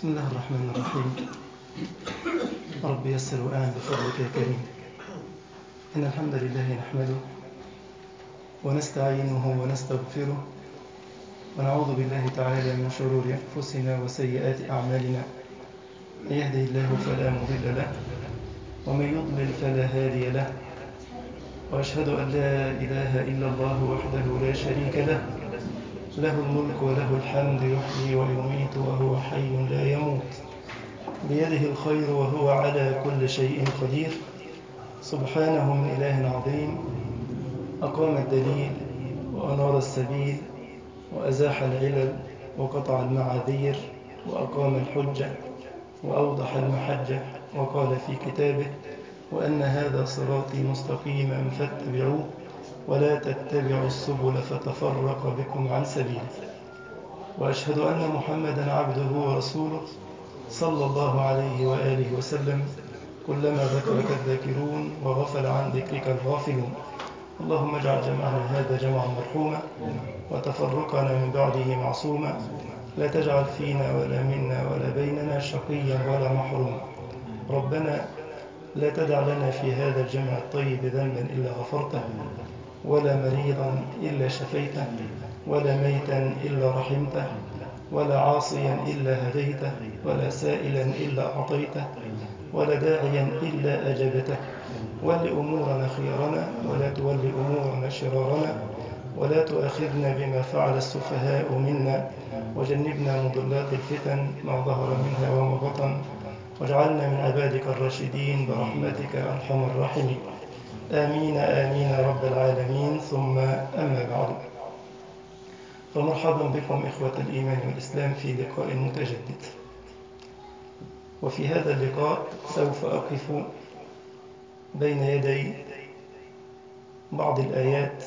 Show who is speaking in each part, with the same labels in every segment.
Speaker 1: بسم الله الرحمن الرحيم رب يسر وأعن بفضلك يا كريم إن الحمد لله نحمده ونستعينه ونستغفره ونعوذ بالله تعالى من شرور أنفسنا وسيئات أعمالنا من يهده الله فلا مضل له ومن يضلل فلا هادي له وأشهد أن لا إله إلا الله وحده لا شريك له له الملك وله الحمد يحيي ويميت وهو حي لا يموت بيده الخير وهو على كل شيء قدير سبحانه من إله عظيم أقام الدليل وأنار السبيل وأزاح العلل وقطع المعاذير وأقام الحجة وأوضح المحجة وقال في كتابه وأن هذا صراطي مستقيما فاتبعوه ولا تتبعوا السبل فتفرق بكم عن سبيله وأشهد أن محمدا عبده ورسوله صلى الله عليه وآله وسلم كلما ذكرك الذاكرون وغفل عن ذكرك الغافلون اللهم اجعل جمعنا هذا جمعا مرحوما وتفرقنا من بعده معصوما لا تجعل فينا ولا منا ولا بيننا شقيا ولا محروما ربنا لا تدع لنا في هذا الجمع الطيب ذنبا إلا غفرته ولا مريضا إلا شفيته ولا ميتا إلا رحمته ولا عاصيا إلا هديته ولا سائلا إلا أعطيته ولا داعيا إلا أجبته ول أمورنا خيارنا ولا تول أمورنا شرارنا ولا تؤاخذنا بما فعل السفهاء منا وجنبنا مضلات الفتن ما ظهر منها وما بطن واجعلنا من عبادك الراشدين برحمتك أرحم الراحمين آمين آمين رب العالمين ثم أما بعد فمرحبا بكم إخوة الإيمان والإسلام في لقاء متجدد وفي هذا اللقاء سوف أقف بين يدي بعض الآيات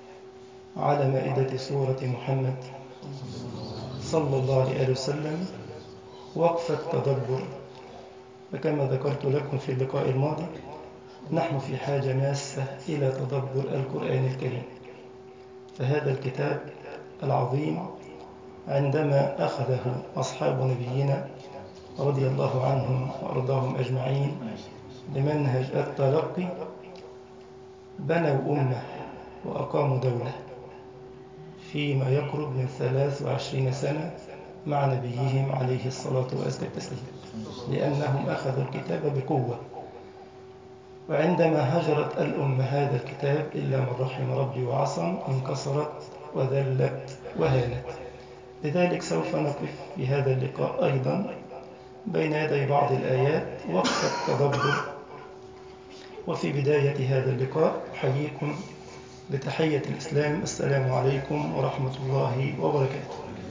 Speaker 1: على مائدة سورة محمد صلى الله عليه وسلم وقفة تدبر فكما ذكرت لكم في اللقاء الماضي نحن في حاجة ماسة إلى تدبر القرآن الكريم فهذا الكتاب العظيم عندما أخذه أصحاب نبينا رضي الله عنهم وأرضاهم أجمعين بمنهج التلقي بنوا أمة وأقاموا دولة فيما يقرب من 23 سنة مع نبيهم عليه الصلاة والسلام لأنهم أخذوا الكتاب بقوة وعندما هجرت الأمة هذا الكتاب إلا من رحم ربي وعصم انكسرت وذلت وهانت لذلك سوف نقف في هذا اللقاء أيضا بين يدي بعض الآيات وقت التدبر وفي بداية هذا اللقاء أحييكم بتحية الإسلام السلام عليكم ورحمة الله وبركاته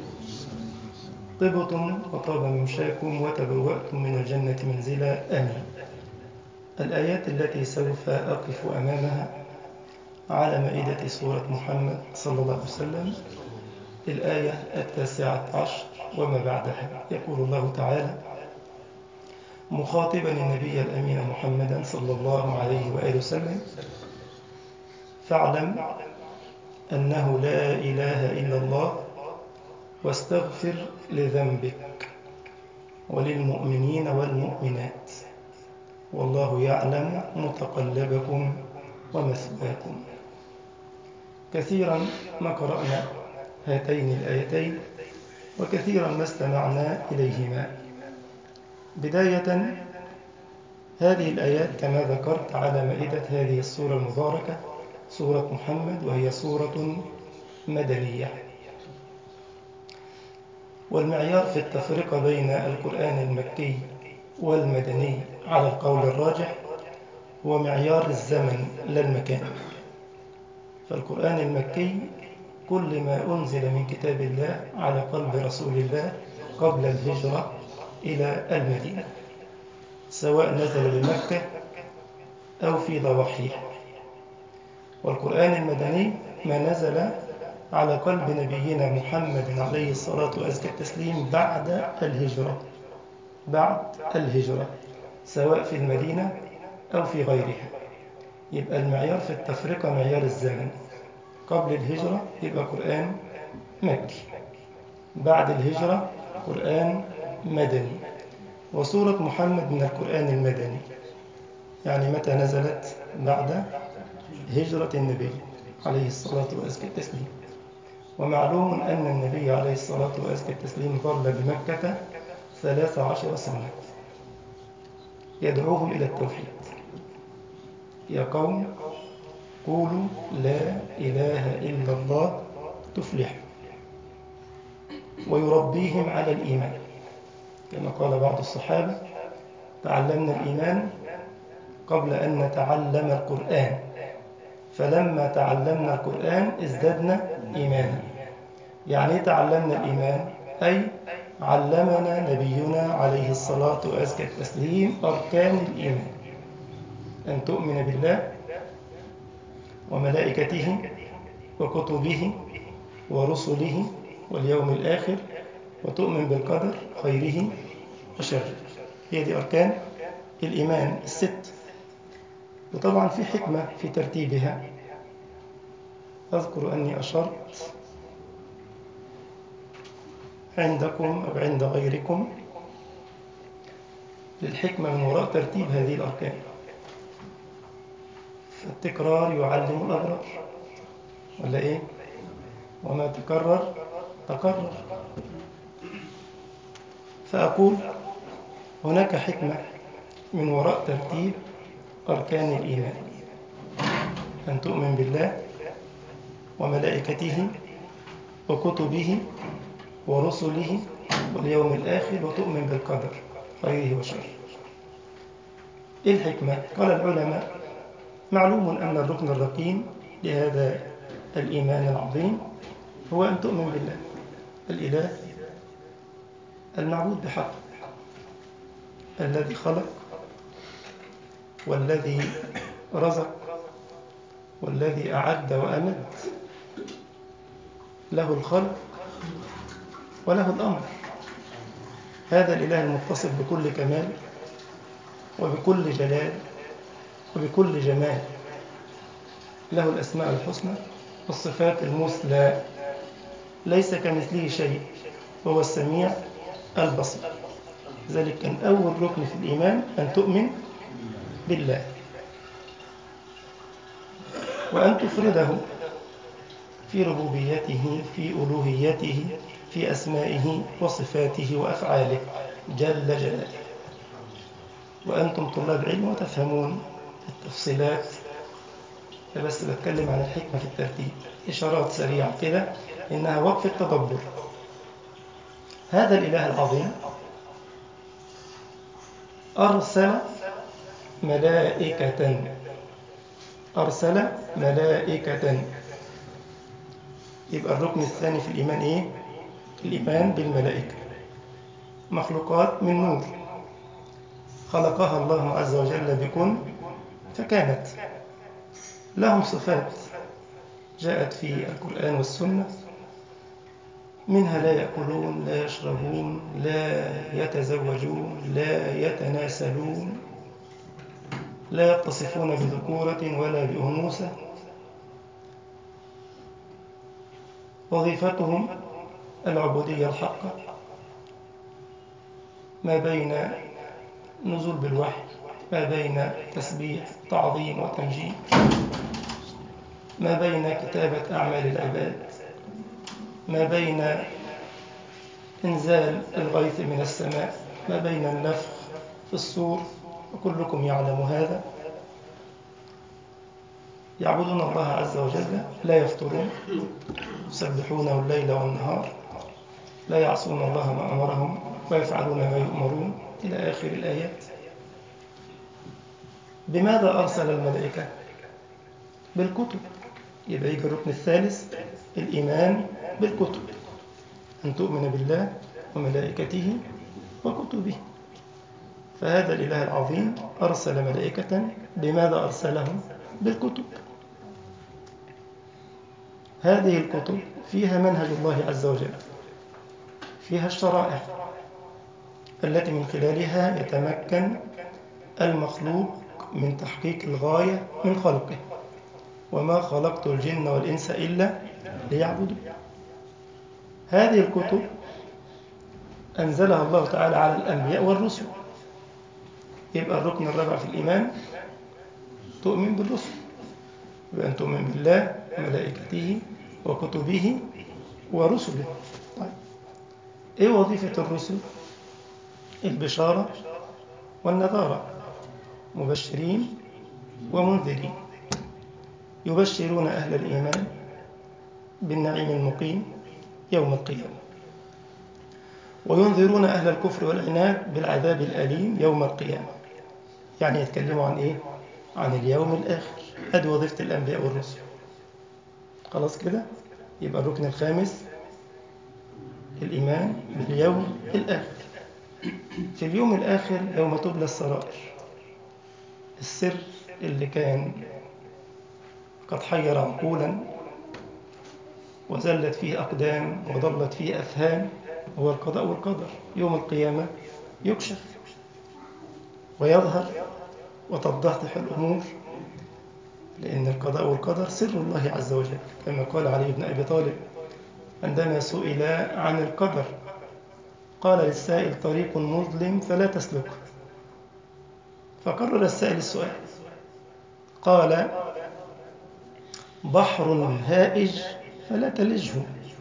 Speaker 1: طبتم وطاب ممشاكم وتبوأتم من الجنة منزلا آمين الآيات التي سوف أقف أمامها على مائدة سورة محمد صلى الله عليه وسلم الآية التاسعة عشر وما بعدها يقول الله تعالى مخاطبا النبي الأمين محمدا صلى الله عليه وآله وسلم فاعلم أنه لا إله إلا الله واستغفر لذنبك وللمؤمنين والمؤمنات والله يعلم متقلبكم ومثواكم كثيرا ما قرأنا هاتين الآيتين وكثيرا ما استمعنا إليهما بداية هذه الآيات كما ذكرت على مائدة هذه السورة المباركة سورة محمد وهي سورة مدنية والمعيار في التفرقة بين القرآن المكي والمدني على القول الراجح هو معيار الزمن لا المكان فالقرآن المكي كل ما أنزل من كتاب الله على قلب رسول الله قبل الهجرة إلى المدينة سواء نزل بمكة أو في ضواحيها والقرآن المدني ما نزل على قلب نبينا محمد عليه الصلاة وأزكى التسليم بعد الهجرة بعد الهجرة سواء في المدينة أو في غيرها يبقى المعيار في التفرقة معيار الزمن قبل الهجرة يبقى قرآن مكي بعد الهجرة قرآن مدني وسورة محمد من القرآن المدني يعني متى نزلت بعد هجرة النبي عليه الصلاة وأزكى التسليم ومعلوم أن النبي عليه الصلاة وأزكى التسليم ظل بمكة ثلاث عشر سنة يدعوهم إلى التوحيد يا قوم قولوا لا إله إلا الله تفلحوا ويربيهم على الإيمان كما قال بعض الصحابة تعلمنا الإيمان قبل أن نتعلم القرآن فلما تعلمنا القرآن ازددنا إيمانا يعني تعلمنا الإيمان أي علمنا نبينا عليه الصلاة وأزكى التسليم أركان الإيمان أن تؤمن بالله وملائكته وكتبه ورسله واليوم الآخر وتؤمن بالقدر خيره وشره هي دي أركان الإيمان الست وطبعا في حكمة في ترتيبها أذكر أني أشرت عندكم أو عند غيركم للحكمة من وراء ترتيب هذه الأركان فالتكرار يعلم الأبرار ولا إيه؟ وما تكرر تقرر فأقول هناك حكمة من وراء ترتيب أركان الإيمان أن تؤمن بالله وملائكته وكتبه ورسله واليوم الآخر وتؤمن بالقدر خيره وشره إيه الحكمة؟ قال العلماء معلوم أن الركن الركين لهذا الإيمان العظيم هو أن تؤمن بالله الإله المعبود بحق الذي خلق والذي رزق والذي أعد وأمد له الخلق وله الأمر هذا الإله المتصف بكل كمال وبكل جلال وبكل جمال له الأسماء الحسنى والصفات المثلى ليس كمثله شيء وهو السميع البصير ذلك كان أول ركن في الإيمان أن تؤمن بالله وأن تفرده في ربوبيته في ألوهيته في أسمائه وصفاته وأفعاله جل جلاله وأنتم طلاب علم وتفهمون التفصيلات بس بتكلم عن الحكمة في الترتيب إشارات سريعة كده إنها وقف التدبر هذا الإله العظيم أرسل ملائكة أرسل ملائكة يبقى الركن الثاني في الإيمان إيه؟ الإيمان بالملائكة مخلوقات من نور خلقها الله عز وجل بكن فكانت لهم صفات جاءت في القرآن والسنة منها لا يأكلون لا يشربون لا يتزوجون لا يتناسلون لا يتصفون بذكورة ولا بأنوثة وظيفتهم العبودية الحقة ما بين نزول بالوحي ما بين تسبيح تعظيم وتمجيد ما بين كتابة أعمال العباد ما بين إنزال الغيث من السماء ما بين النفخ في الصور وكلكم يعلم هذا يعبدون الله عز وجل لا يفطرون يسبحونه الليل والنهار لا يعصون الله ما أمرهم ويفعلون ما يؤمرون إلى آخر الآيات بماذا أرسل الملائكة؟ بالكتب يبقى يجي الركن الثالث الإيمان بالكتب أن تؤمن بالله وملائكته وكتبه فهذا الإله العظيم أرسل ملائكة بماذا أرسلهم؟ بالكتب هذه الكتب فيها منهج الله عز وجل فيها الشرائع التي من خلالها يتمكن المخلوق من تحقيق الغاية من خلقه وما خلقت الجن والإنس إلا ليعبدوا هذه الكتب أنزلها الله تعالى على الأنبياء والرسل يبقى الركن الرابع في الإيمان تؤمن بالرسل بأن تؤمن بالله وملائكته وكتبه ورسله طيب إيه وظيفة الرسل؟ البشارة والنذارة مبشرين ومنذرين يبشرون أهل الإيمان بالنعيم المقيم يوم القيامة وينذرون أهل الكفر والعناد بالعذاب الأليم يوم القيامة يعني يتكلموا عن إيه؟ عن اليوم الآخر هذه وظيفة الأنبياء والرسل خلاص كده يبقى الركن الخامس الإيمان باليوم الآخر في اليوم الآخر يوم تبلى السرائر السر اللي كان قد حير عقولا وزلت فيه أقدام وضلت فيه أفهام هو القضاء والقدر يوم القيامة يكشف ويظهر وتتضح الأمور لأن القضاء والقدر سر الله عز وجل كما قال علي بن أبي طالب عندما سئل عن القدر قال للسائل طريق مظلم فلا تسلكه فقرر السائل السؤال قال بحر هائج فلا تلجه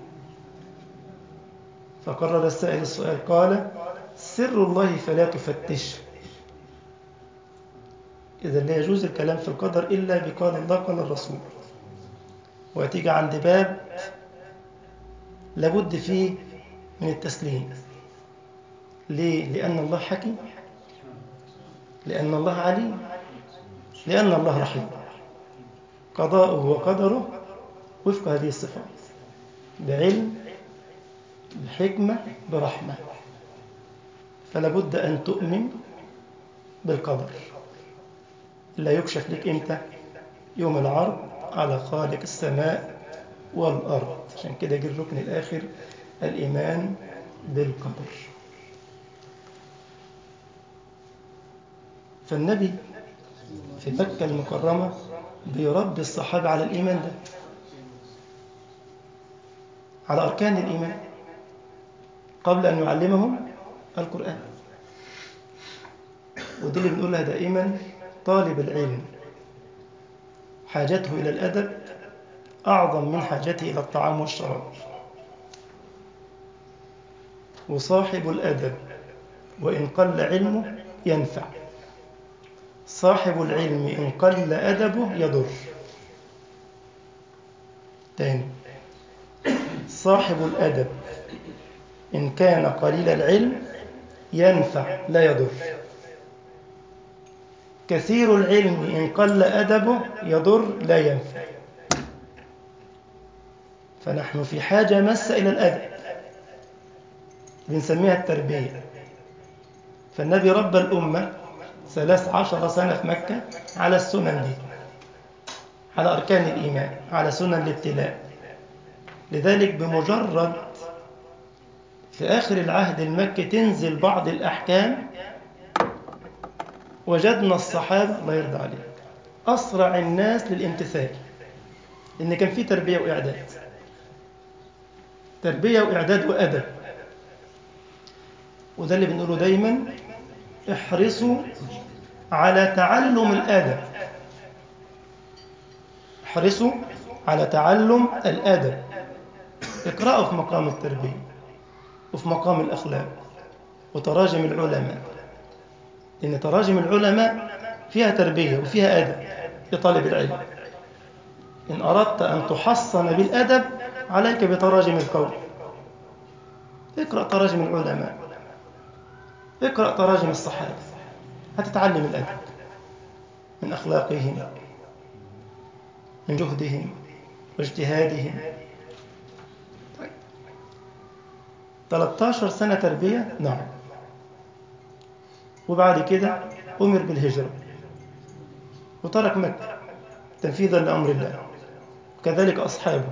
Speaker 1: فقرر السائل السؤال قال سر الله فلا تفتشه إذا لا يجوز الكلام في القدر إلا بقال الله قال الرسول وتيجي عند باب لابد فيه من التسليم ليه؟ لأن الله حكيم لأن الله عليم لأن الله رحيم قضاؤه وقدره وفق هذه الصفات بعلم بحكمة برحمة فلا بد أن تؤمن بالقدر لا يكشف لك إمتى يوم العرض على خالق السماء والأرض عشان كده جه الركن الآخر الإيمان بالقدر فالنبي في مكة المكرمة بيربي الصحابة على الإيمان ده على أركان الإيمان قبل أن يعلمهم القرآن ودي اللي بنقولها دائما طالب العلم حاجته إلى الأدب أعظم من حاجته إلى الطعام والشراب وصاحب الأدب وإن قل علمه ينفع صاحب العلم إن قل أدبه يضر تاني صاحب الأدب إن كان قليل العلم ينفع لا يضر كثير العلم إن قل أدبه يضر لا ينفع فنحن في حاجة مسة إلى الأدب بنسميها التربية فالنبي ربى الأمة ثلاث عشر سنة في مكة على السنن دي على أركان الإيمان على سنن الابتلاء لذلك بمجرد في آخر العهد المكي تنزل بعض الأحكام وجدنا الصحابة الله يرضى عليك أسرع الناس للامتثال لأن كان في تربية وإعداد تربية وإعداد وأدب وده اللي بنقوله دايما احرصوا على تعلم الأدب احرصوا على تعلم الأدب اقرأوا في مقام التربية وفي مقام الأخلاق وتراجم العلماء إن تراجم العلماء فيها تربية وفيها أدب لطالب العلم إن أردت أن تحصن بالأدب عليك بتراجم القول اقرأ تراجم العلماء اقرأ تراجم الصحابة هتتعلم الأدب من أخلاقهم من جهدهم واجتهادهم طيب. 13 سنة تربية نعم وبعد كده أمر بالهجرة وترك مكة تنفيذا لأمر الله كذلك أصحابه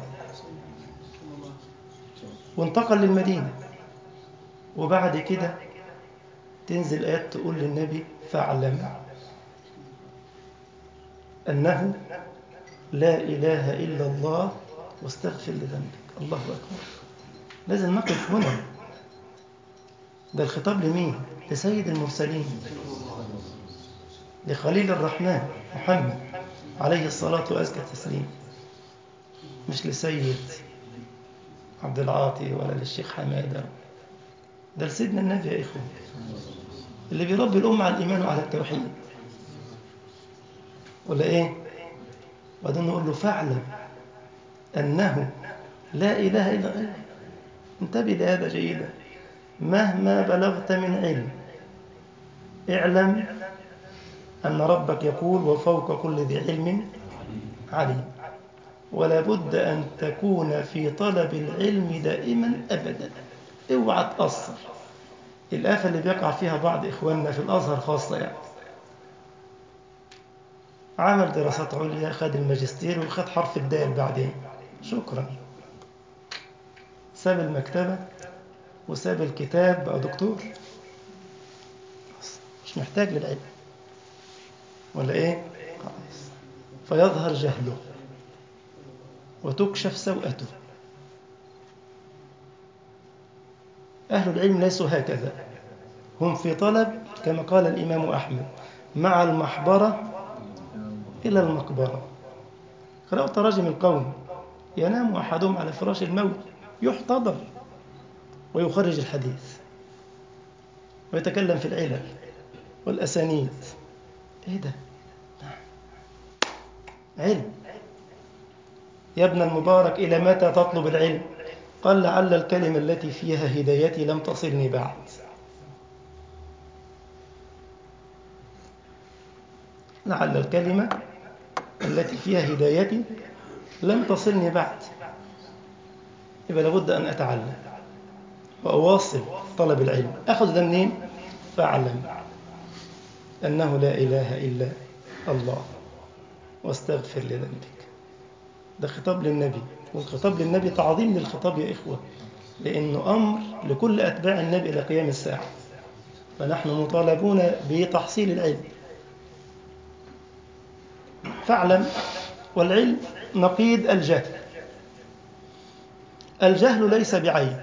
Speaker 1: وانتقل للمدينة وبعد كده تنزل آيات تقول للنبي فاعلم أنه لا إله إلا الله واستغفر لذنبك الله أكبر لازم نقف هنا ده الخطاب لمين لسيد المرسلين لخليل الرحمن محمد عليه الصلاة وأزكى التسليم مش لسيد عبد العاطي ولا للشيخ حمادة ده لسيدنا النبي يا إخوة اللي بيربي الأمة على الإيمان وعلى التوحيد ولا إيه وبعدين نقول له فاعلم أنه لا إله إلا الله انتبه لهذا جيدا مهما بلغت من علم اعلم أن ربك يقول وفوق كل ذي علم عليم ولا بد أن تكون في طلب العلم دائما أبدا اوعى تقصر الآفة اللي بيقع فيها بعض إخواننا في الأزهر خاصة يعني عمل دراسات عليا خد الماجستير وخد حرف الدال بعدين شكرا ساب المكتبة وساب الكتاب بقى دكتور مش محتاج للعلم ولا ايه خلاص فيظهر جهله وتكشف سوءته أهل العلم ليسوا هكذا هم في طلب كما قال الإمام أحمد مع المحبرة إلى المقبرة قرأوا تراجم القوم ينام أحدهم على فراش الموت يحتضر ويخرج الحديث ويتكلم في العلل والأسانيد إيه ده؟ علم يا ابن المبارك إلى متى تطلب العلم؟ قال لعل الكلمة التي فيها هدايتي لم تصلني بعد لعل الكلمة التي فيها هدايتي لم تصلني بعد يبقى لابد أن أتعلم وأواصل طلب العلم أخذ ده منين؟ فاعلم أنه لا إله إلا الله واستغفر لذنبك ده خطاب للنبي والخطاب للنبي تعظيم للخطاب يا إخوة لأنه أمر لكل أتباع النبي إلى قيام الساعة فنحن مطالبون بتحصيل العلم فاعلم والعلم نقيض الجهل الجهل ليس بعيب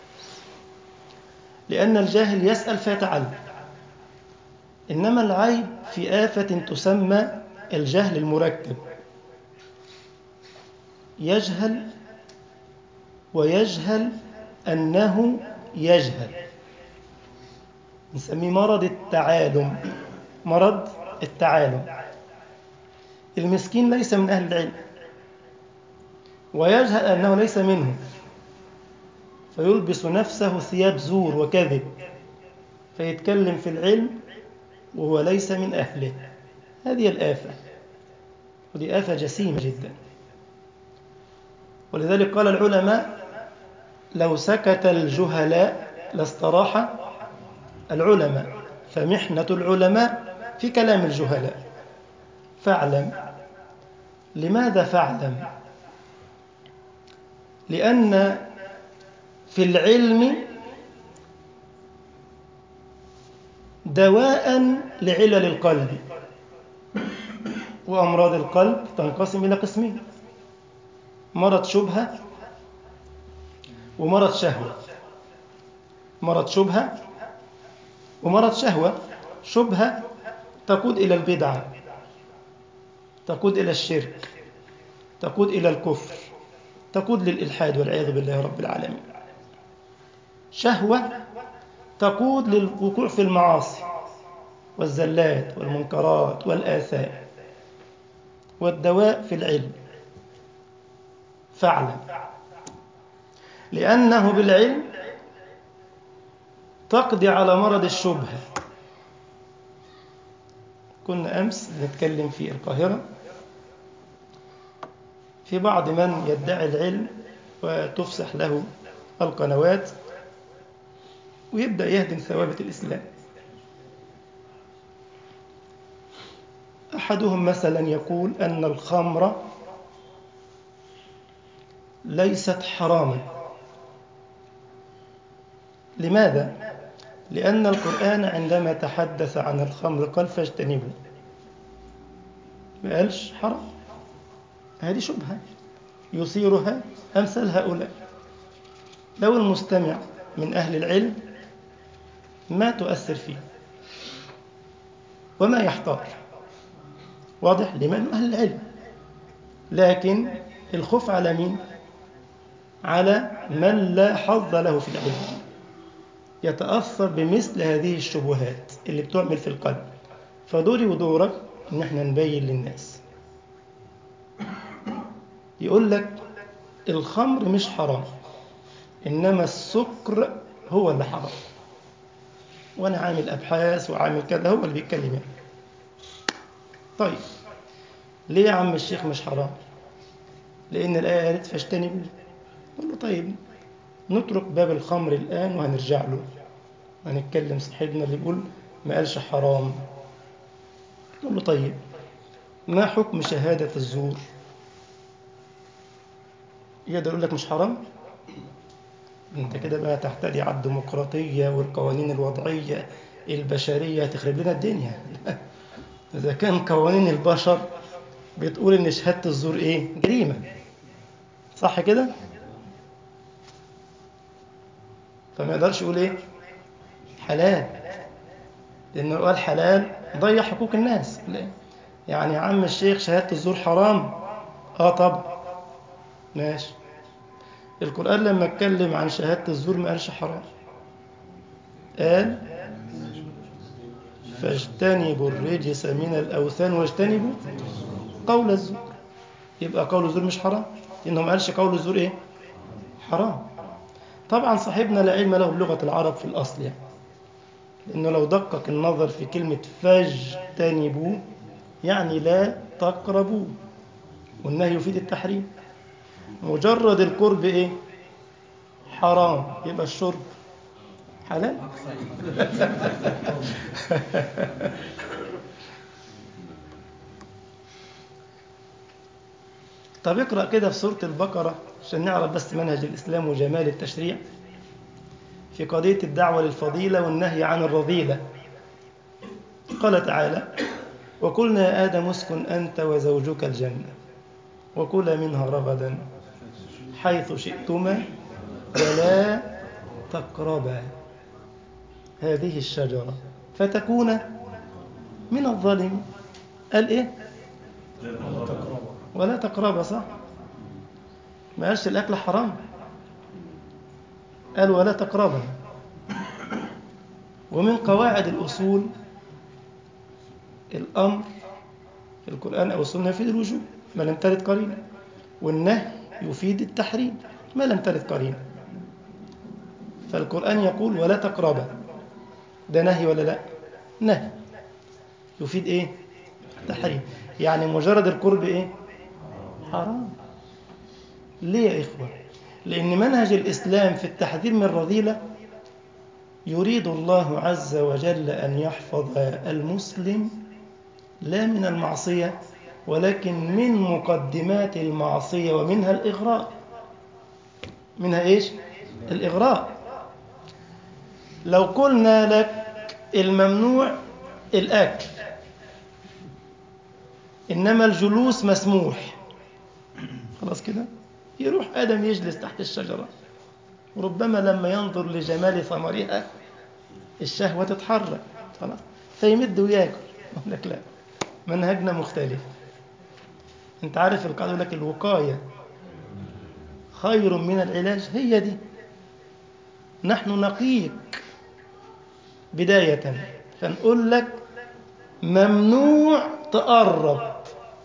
Speaker 1: لأن الجاهل يسأل فيتعلم إنما العيب في آفة تسمى الجهل المركب يجهل ويجهل أنه يجهل نسميه مرض التعالم مرض التعالم المسكين ليس من أهل العلم ويجهل أنه ليس منه فيلبس نفسه ثياب زور وكذب فيتكلم في العلم وهو ليس من أهله هذه الآفة ودي آفة جسيمة جدا ولذلك قال العلماء لو سكت الجهلاء لاستراح العلماء فمحنة العلماء في كلام الجهلاء فاعلم لماذا فاعلم لأن في العلم دواء لعلل القلب وأمراض القلب تنقسم إلى قسمين مرض شبهة ومرض شهوة مرض شبهة ومرض شهوة شبهة تقود إلى البدعة تقود إلى الشرك تقود إلى الكفر تقود للإلحاد والعياذ بالله رب العالمين شهوة تقود للوقوع في المعاصي والزلات والمنكرات والآثام والدواء في العلم فاعلم لأنه بالعلم تقضي على مرض الشبهة كنا أمس نتكلم في القاهرة في بعض من يدعي العلم وتفسح له القنوات ويبدأ يهدم ثوابت الإسلام أحدهم مثلا يقول أن الخمر ليست حراما لماذا؟ لأن القرآن عندما تحدث عن الخمر قال فاجتنبوا ما قالش حرام هذه شبهة يصيرها أمثال هؤلاء لو المستمع من أهل العلم ما تؤثر فيه وما يحتار واضح لمن أهل العلم لكن الخوف على مين على من لا حظ له في العلم يتأثر بمثل هذه الشبهات اللي بتعمل في القلب فدوري ودورك ان احنا نبين للناس يقول لك الخمر مش حرام انما السكر هو اللي حرام وانا عامل ابحاث وعامل كذا هو اللي بيتكلم يعني طيب ليه يا عم الشيخ مش حرام لان الايه قالت فاجتنبوا قال له طيب نترك باب الخمر الان وهنرجع له هنتكلم صاحبنا اللي بيقول ما قالش حرام قال له طيب ما حكم شهاده الزور يقدر يقول لك مش حرام انت كده بقى تحتدي على الديمقراطيه والقوانين الوضعيه البشريه تخرب لنا الدنيا اذا كان قوانين البشر بتقول ان شهاده الزور ايه جريمه صح كده فما يقدرش يقول ايه حلال لانه قال حلال ضيع حقوق الناس يعني يا عم الشيخ شهاده الزور حرام اه طبعا ماشي القرآن لما اتكلم عن شهادة الزور ما قالش حرام قال فاجتنبوا الرجس من الأوثان واجتنبوا قول الزور يبقى قول الزور مش حرام لأنه ما قالش قول الزور إيه حرام طبعا صاحبنا لا علم له بلغة العرب في الأصل يعني لأنه لو دقق النظر في كلمة فاجتنبوا يعني لا تقربوا والنهي يفيد التحريم مجرد القرب ايه حرام يبقى الشرب حلال طب اقرا كده في سوره البقره عشان نعرف بس منهج الاسلام وجمال التشريع في قضيه الدعوه للفضيله والنهي عن الرذيله قال تعالى وقلنا يا ادم اسكن انت وزوجك الجنه وكلا منها رغدا حيث شئتما ولا تقربا هذه الشجرة فتكون من الظالمين قال إيه؟ ولا تقربا صح؟ ما قالش الأكل حرام قال ولا تقربا ومن قواعد الأصول الأمر في القرآن أو السنة يفيد الوجوب ما لم ترد قرينة والنهي يفيد التحريم ما لم ترد قرينة فالقرآن يقول ولا تقربا ده نهي ولا لا نهي يفيد ايه تحريم يعني مجرد القرب ايه حرام ليه يا إخوة لأن منهج الإسلام في التحذير من الرذيلة يريد الله عز وجل أن يحفظ المسلم لا من المعصية ولكن من مقدمات المعصية ومنها الإغراء منها إيش؟ الإغراء لو قلنا لك الممنوع الأكل إنما الجلوس مسموح خلاص كده يروح آدم يجلس تحت الشجرة وربما لما ينظر لجمال ثمرها الشهوة تتحرك خلاص فيمد وياكل يقول لك لا منهجنا مختلف انت عارف القاعدة يقول لك الوقاية خير من العلاج هي دي نحن نقيك بداية فنقول لك ممنوع تقرب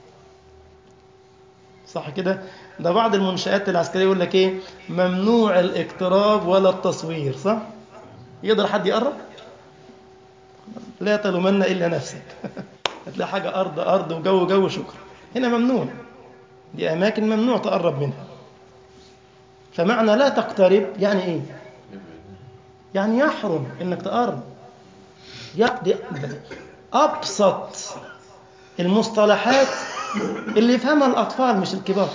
Speaker 1: صح كده ده بعض المنشآت العسكرية يقول لك ايه ممنوع الاقتراب ولا التصوير صح يقدر حد يقرب لا تلومن إلا نفسك هتلاقي حاجة أرض أرض وجو جو شكر هنا ممنوع دي أماكن ممنوع تقرب منها فمعنى لا تقترب يعني إيه يعني يحرم إنك تقرب يقضي أبسط المصطلحات اللي يفهمها الأطفال مش الكبار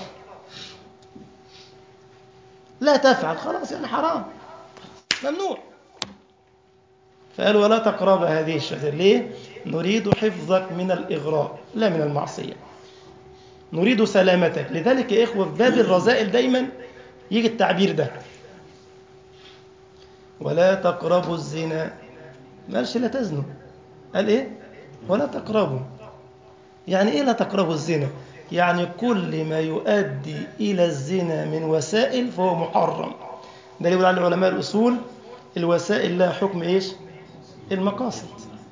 Speaker 1: لا تفعل خلاص يعني حرام ممنوع فقال ولا تقرب هذه الشجرة ليه؟ نريد حفظك من الإغراء لا من المعصية نريد سلامتك لذلك يا إخوة في باب الرذائل دايما يجي التعبير ده ولا تقربوا الزنا ما قالش لا تزنوا قال إيه ولا تقربوا يعني إيه لا تقربوا الزنا يعني كل ما يؤدي إلى الزنا من وسائل فهو محرم ده اللي يقول عليه علماء الأصول الوسائل لها حكم إيش المقاصد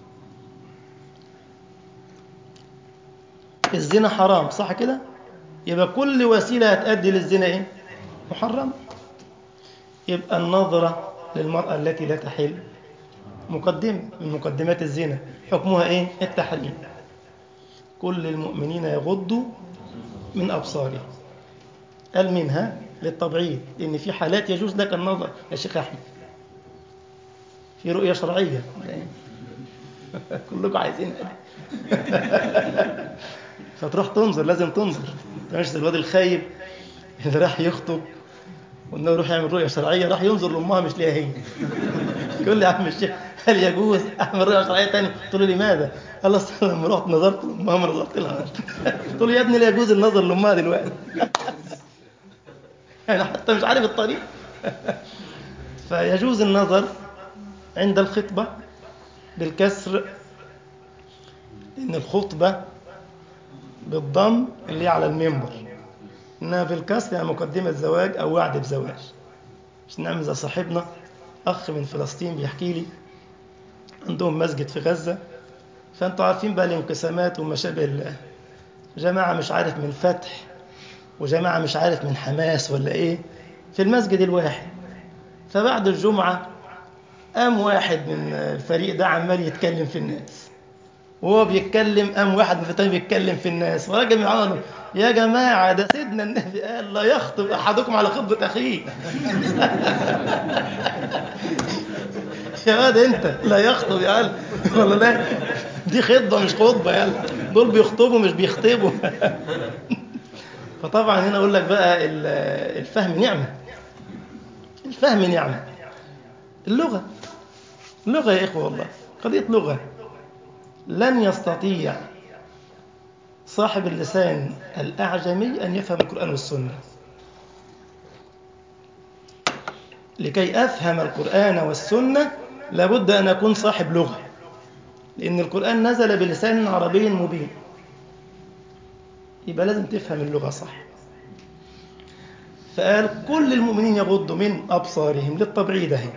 Speaker 1: الزنا حرام صح كده يبقى كل وسيلة هتؤدي للزنا إيه محرم يبقى النظرة للمرأة التي لا تحل مقدمة من مقدمات الزنا حكمها إيه التحريم كل المؤمنين يغضوا من أبصارهم قال منها للتبعيد لأن في حالات يجوز لك النظر يا شيخ أحمد في رؤية شرعية كلكم عايزين فتروح تنظر لازم تنظر مش زي الواد الخايب اللي راح يخطب وانه يروح يعمل رؤيه شرعيه راح ينظر لامها مش ليها هي يقول لي يا عم الشيخ هل يجوز اعمل رؤيه شرعيه ثانيه قلت له لماذا؟ قال لي لما رحت نظرت لامها ما نظرت لها قلت له يا ابني لا يجوز النظر لامها دلوقتي يعني حتى مش عارف الطريق فيجوز النظر عند الخطبه بالكسر ان الخطبه بالضم اللي على المنبر انها بالكسر يعني مقدمه زواج او وعد بزواج مش نعمل زي صاحبنا اخ من فلسطين بيحكي لي عندهم مسجد في غزه فانتوا عارفين بقى الانقسامات وما شابه الله جماعه مش عارف من فتح وجماعه مش عارف من حماس ولا ايه في المسجد الواحد فبعد الجمعه قام واحد من الفريق ده عمال يتكلم في الناس وهو بيتكلم قام واحد من الفتاه بيتكلم في الناس وراجل من عمله يا جماعة ده سيدنا النبي قال لا يخطب أحدكم على خطبة أخيه يا واد أنت لا يخطب يا قال والله لا دي خطبة مش خطبة يلا دول بيخطبوا مش بيخطبوا فطبعا هنا أقول لك بقى الفهم نعمة الفهم نعمة اللغة اللغة يا إخوة والله قضية لغة لن يستطيع صاحب اللسان الأعجمي أن يفهم القرآن والسنة لكي أفهم القرآن والسنة لابد أن أكون صاحب لغة لأن القرآن نزل بلسان عربي مبين يبقى لازم تفهم اللغة صح فقال كل المؤمنين يغضوا من أبصارهم للتبعيد اهي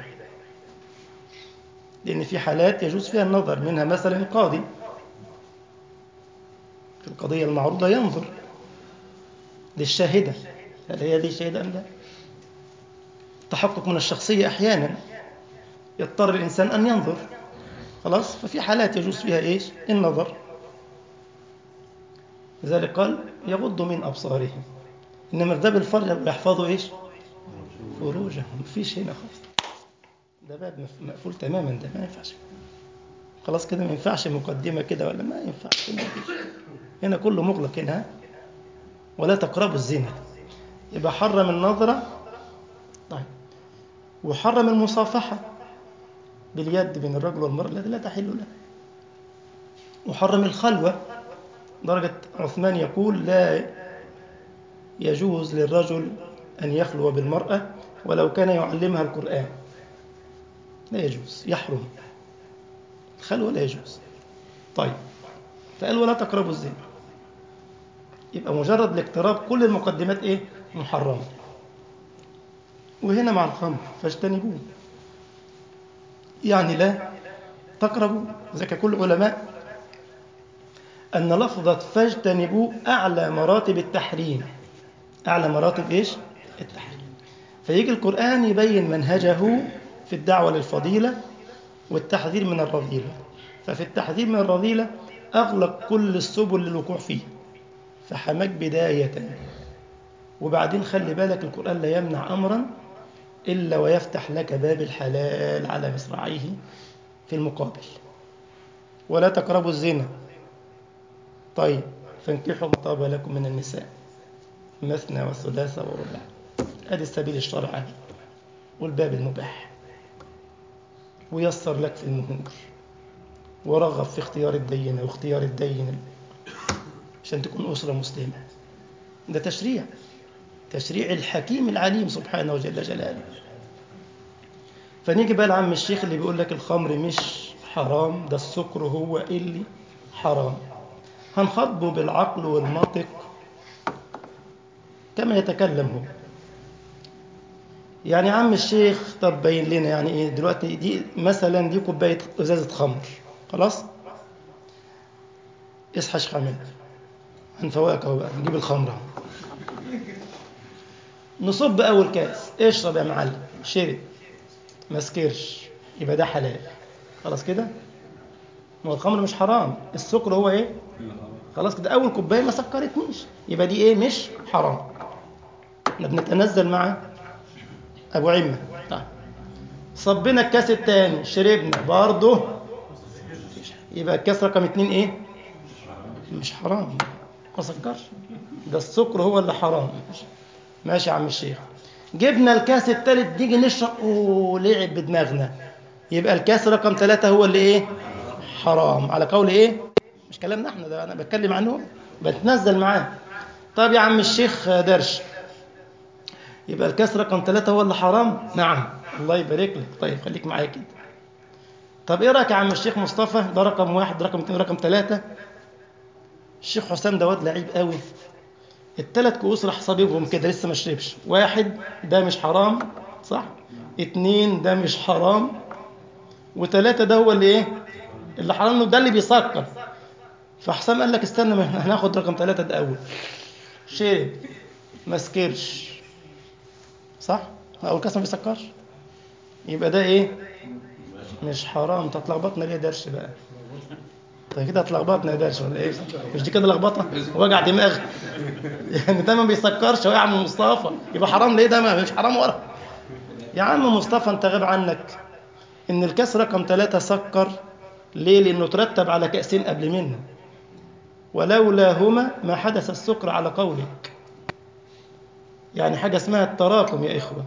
Speaker 1: لأن في حالات يجوز فيها النظر منها مثلا القاضي في القضية المعروضة ينظر للشاهدة هل هي دي شاهدة أم لا تحقق من الشخصية أحيانا يضطر الإنسان أن ينظر خلاص ففي حالات يجوز فيها إيش النظر لذلك قال يغض من أبصارهم إنما في باب الفرج يحفظوا إيش فروجهم مفيش هنا خالص ده باب مقفول تماما ده ما ينفعش خلاص كده ما ينفعش مقدمة كده ولا ما ينفعش ما فيش هنا كله مغلق هنا ولا تقربوا الزنا يبقى حرم النظرة طيب وحرم المصافحة باليد بين الرجل والمرأة التي لا تحل له وحرم الخلوة درجة عثمان يقول لا يجوز للرجل أن يخلو بالمرأة ولو كان يعلمها القرآن لا يجوز يحرم الخلوة لا يجوز طيب فقال ولا تقربوا الزنا يبقى مجرد الاقتراب كل المقدمات ايه محرمة وهنا مع الخمر فاجتنبوه يعني لا تقربوا ذلك كل علماء أن لفظة فاجتنبوا أعلى مراتب التحريم أعلى مراتب إيش؟ التحريم فيجي القرآن يبين منهجه في الدعوة للفضيلة والتحذير من الرذيلة ففي التحذير من الرذيلة أغلق كل السبل للوقوع فيه فحماك بداية وبعدين خلي بالك القرآن لا يمنع أمرا إلا ويفتح لك باب الحلال على مصراعيه في المقابل ولا تقربوا الزنا طيب فانكحوا ما طاب لكم من النساء مثنى وثلاثة ورباع هذه السبيل الشرعي والباب المباح ويسر لك في المهور ورغب في اختيار الدينة واختيار الدين عشان تكون أسرة مسلمة ده تشريع تشريع الحكيم العليم سبحانه وجل جلاله فنيجي بقى لعم الشيخ اللي بيقول لك الخمر مش حرام ده السكر هو اللي حرام هنخاطبه بالعقل والمنطق كما يتكلم هو يعني يا عم الشيخ طب بين لنا يعني ايه دلوقتي دي مثلا دي كوبايه ازازه خمر خلاص اصحى يا حامد هنفوقك اهو بقى نجيب الخمره اهو نصب اول كاس اشرب يا معلم شرب ما سكرش يبقى ده حلال خلاص كده ما هو الخمر مش حرام السكر هو ايه خلاص كده اول كوبايه ما سكرتنيش يبقى دي ايه مش حرام احنا بنتنزل مع ابو عمه طيب صبينا الكاس الثاني شربنا برضه يبقى الكاس رقم اتنين ايه مش حرام ما سكرش ده السكر هو اللي حرام ماشي يا عم الشيخ جبنا الكاس الثالث نيجي نشرب ولعب بدماغنا يبقى الكاس رقم ثلاثة هو اللي ايه حرام على قول ايه مش كلامنا احنا ده انا بتكلم عنه بتنزل معاه طب يا عم الشيخ درش يبقى الكاس رقم ثلاثة هو اللي حرام نعم الله يبارك لك طيب خليك معايا كده طب ايه رايك يا عم الشيخ مصطفى ده رقم واحد رقم اثنين رقم ثلاثة الشيخ حسام ده واد لعيب قوي الثلاث كؤوس راح صاببهم كده لسه ما شربش واحد ده مش حرام صح اتنين ده مش حرام وثلاثة ده هو اللي ايه اللي حرام ده اللي بيسكر فحسام قال لك استنى ما هناخد رقم ثلاثة ده أول شرب ما سكرش صح؟ أول كاس ما بيسكرش يبقى ده إيه؟ مش حرام انت اتلخبطنا ليه درش بقى؟ طيب كده اتلخبطنا يا درش ولا ايه؟ مش دي كده لخبطه؟ وجع دماغ يعني ده ما بيسكرش هو يا عم مصطفى يبقى حرام ليه ده ما مش حرام ورا يا عم مصطفى انت غاب عنك ان الكاس رقم ثلاثة سكر ليه؟ لأنه ترتب على كأسين قبل منه ولولاهما ما حدث السكر على قولك يعني حاجة اسمها التراكم يا إخوة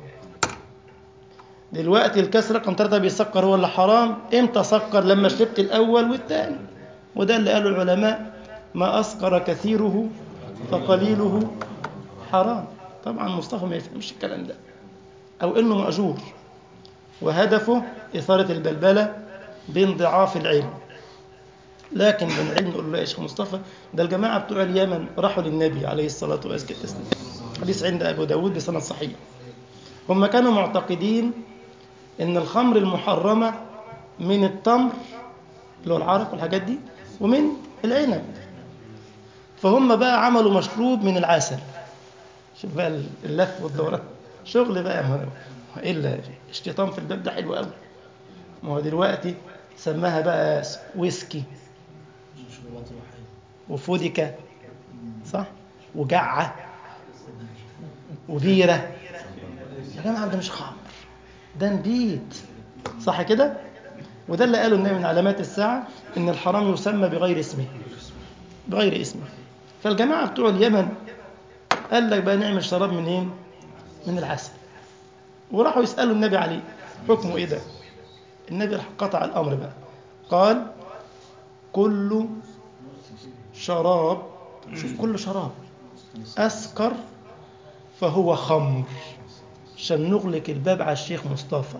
Speaker 1: دلوقتي الكاس رقم ثلاثة بيسكر هو اللي حرام امتى سكر لما شربت الأول والثاني وده اللي قاله العلماء ما أسكر كثيره فقليله حرام طبعا مصطفى ما يفهمش الكلام ده أو إنه مأجور وهدفه إثارة البلبلة بانضعاف العلم لكن من العلم نقول له يا شيخ مصطفى ده الجماعة بتوع اليمن راحوا للنبي عليه الصلاة والسلام حديث عند أبو داود بسند صحيح هم كانوا معتقدين ان الخمر المحرمة من التمر اللي هو العرق والحاجات دي ومن العنب فهم بقى عملوا مشروب من العسل شوف بقى اللف والدوران شغل بقى ما الا اشتيطان في الباب ده حلو قوي ما هو دلوقتي سماها بقى ويسكي وفوديكا صح وجعة وبيرة يا جماعة ده مش خمر ده نبيت صح كده وده اللي قاله النبي من علامات الساعة إن الحرام يسمى بغير اسمه بغير اسمه فالجماعة بتوع اليمن قال لك بقى نعمل شراب منين من العسل وراحوا يسألوا النبي عليه حكمه إيه ده النبي راح قطع الأمر بقى قال كل شراب شوف كل شراب أسكر فهو خمر عشان نغلق الباب على الشيخ مصطفى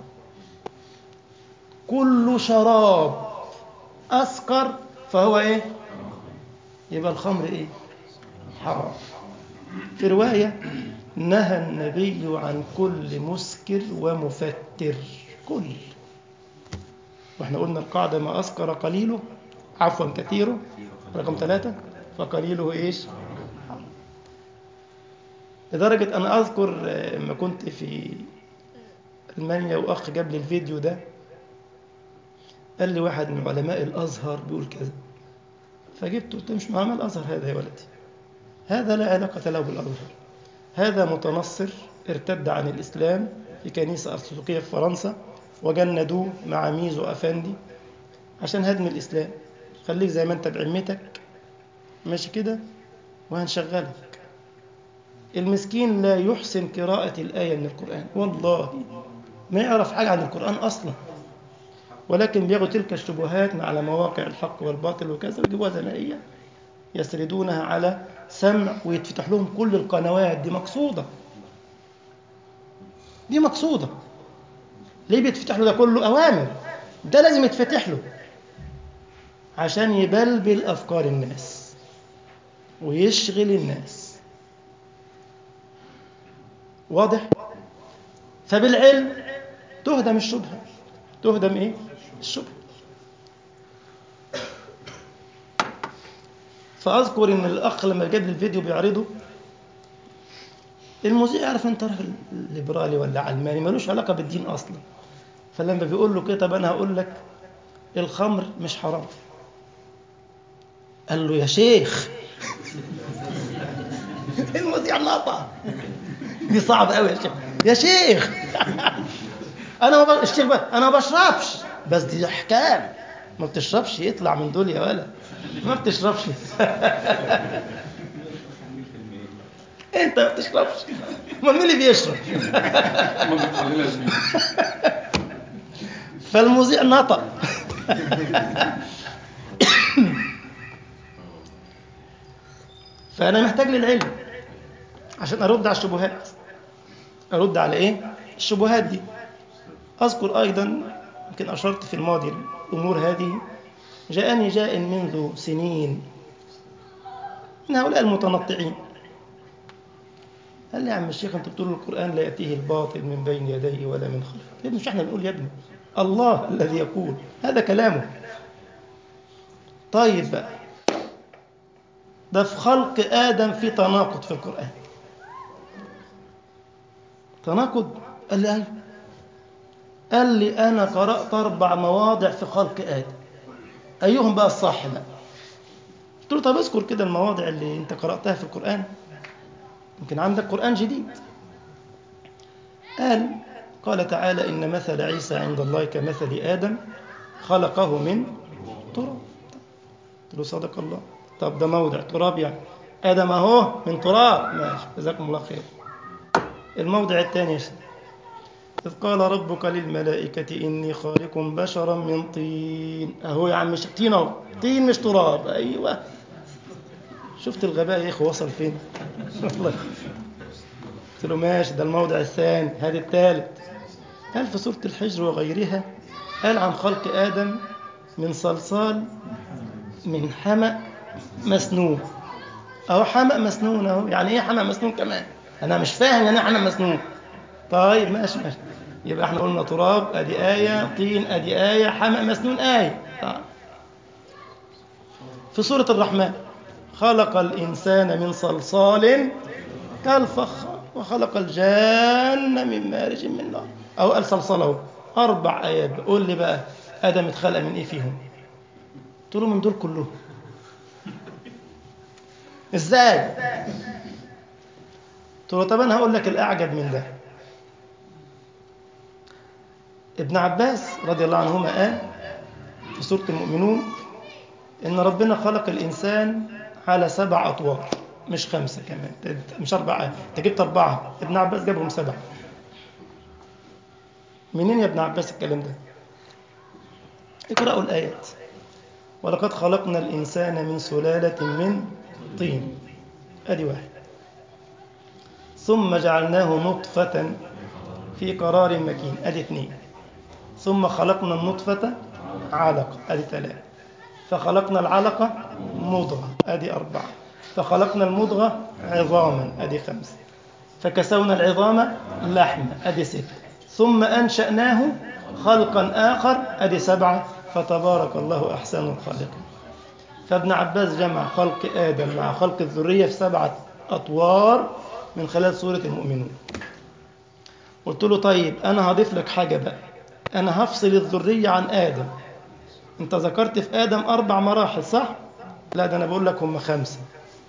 Speaker 1: كل شراب أسكر فهو إيه يبقى الخمر إيه حرام في رواية نهى النبي عن كل مسكر ومفتر كل واحنا قلنا القاعدة ما أسكر قليله عفوا كثيره رقم ثلاثة فقليله إيش لدرجة أنا أذكر لما كنت في ألمانيا وأخ جاب لي الفيديو ده قال لي واحد من علماء الأزهر بيقول كذا فجبت قلت مش معامل الأزهر هذا يا ولدي هذا لا علاقة له بالأزهر هذا متنصر ارتد عن الإسلام في كنيسة أرثوذكية في فرنسا وجندوه مع ميزو أفندي عشان هدم الإسلام خليك زي ما أنت بعمتك ماشي كده وهنشغلك المسكين لا يحسن قراءة الآية من القرآن والله ما يعرف حاجة عن القرآن أصلا ولكن بياخدوا تلك الشبهات على مواقع الحق والباطل وكذا ويجيبوها زي ما هي يسردونها على سمع ويتفتح لهم كل القنوات دي مقصودة دي مقصودة ليه بيتفتح له ده كله أوامر ده لازم يتفتح له عشان يبلبل أفكار الناس ويشغل الناس واضح فبالعلم تهدم الشبهة تهدم ايه الشبهة فأذكر إن الأخ لما جاب لي الفيديو بيعرضه المذيع يعرف أنت راجل ليبرالي ولا علماني ملوش علاقة بالدين أصلا فلما بيقول له كده طب أنا هقول لك الخمر مش حرام قال له يا شيخ المذيع نقطع دي صعبة قوي يا شيخ يا شيخ انا ما ب... الشيخ بقى انا ما بشربش بس دي احكام ما بتشربش يطلع من دول يا ولا ما بتشربش انت ما بتشربش امال مين اللي بيشرب فالمذيع نطق فانا محتاج للعلم عشان ارد على الشبهات ارد على ايه الشبهات دي اذكر ايضا يمكن اشرت في الماضي الامور هذه جاءني جاء منذ سنين من هؤلاء المتنطعين قال لي يا عم الشيخ انت بتقول القران لا ياتيه الباطل من بين يديه ولا من خلفه يا ابني مش احنا بنقول يا ابني الله الذي يقول هذا كلامه طيب بقى ده في خلق ادم في تناقض في القران تناقض قال لي ايوه قال لي انا قرات اربع مواضع في خلق ادم ايهم بقى الصح بقى قلت له طب اذكر كده المواضع اللي انت قراتها في القران يمكن عندك قران جديد قال قال تعالى ان مثل عيسى عند الله كمثل ادم خلقه من تراب قلت له صدق الله طب ده موضع تراب يعني ادم اهو من تراب ماشي جزاكم الله خير الموضع الثاني يا إذ قال ربك للملائكة إني خالق بشرا من طين أهو يا عم مش طين أهو طين مش تراب أيوة شفت الغباء يا إخوة وصل فين والله قلت له ماشي ده الموضع الثاني هذا الثالث قال في سورة الحجر وغيرها قال عن خلق آدم من صلصال من حمأ مسنون أهو حمأ مسنون أهو يعني إيه حمأ مسنون كمان أنا مش فاهم يعني إيه حمأ مسنون طيب ماشي ماشي يبقى احنا قلنا تراب ادي آية طين ادي آية حمأ مسنون آية طيب. في سورة الرحمن خلق الإنسان من صلصال كالفخار وخلق الجان من مارج من نار أو قال صلصله أربع آيات قول لي بقى آدم اتخلق من إيه فيهم قلت له من دول كلهم إزاي قلت له طب أنا هقول لك الأعجب من ده ابن عباس رضي الله عنهما قال في سورة المؤمنون إن ربنا خلق الإنسان على سبع أطوار مش خمسة كمان مش أربعة أنت جبت أربعة ابن عباس جابهم سبعة منين يا ابن عباس الكلام ده اقرأوا الآيات ولقد خلقنا الإنسان من سلالة من طين أدي واحد ثم جعلناه نطفة في قرار مكين أدي اثنين ثم خلقنا النطفة علقة أدي ثلاثة فخلقنا العلقة مضغة أدي أربعة فخلقنا المضغة عظاما أدي خمسة فكسونا العظام لحمة أدي ستة ثم أنشأناه خلقا آخر أدي سبعة فتبارك الله أحسن الخالقين فابن عباس جمع خلق آدم مع خلق الذرية في سبعة أطوار من خلال سورة المؤمنون قلت له طيب أنا هضيف لك حاجة بقى أنا هفصل الذرية عن آدم أنت ذكرت في آدم أربع مراحل صح؟ لا ده أنا بقول لك هم خمسة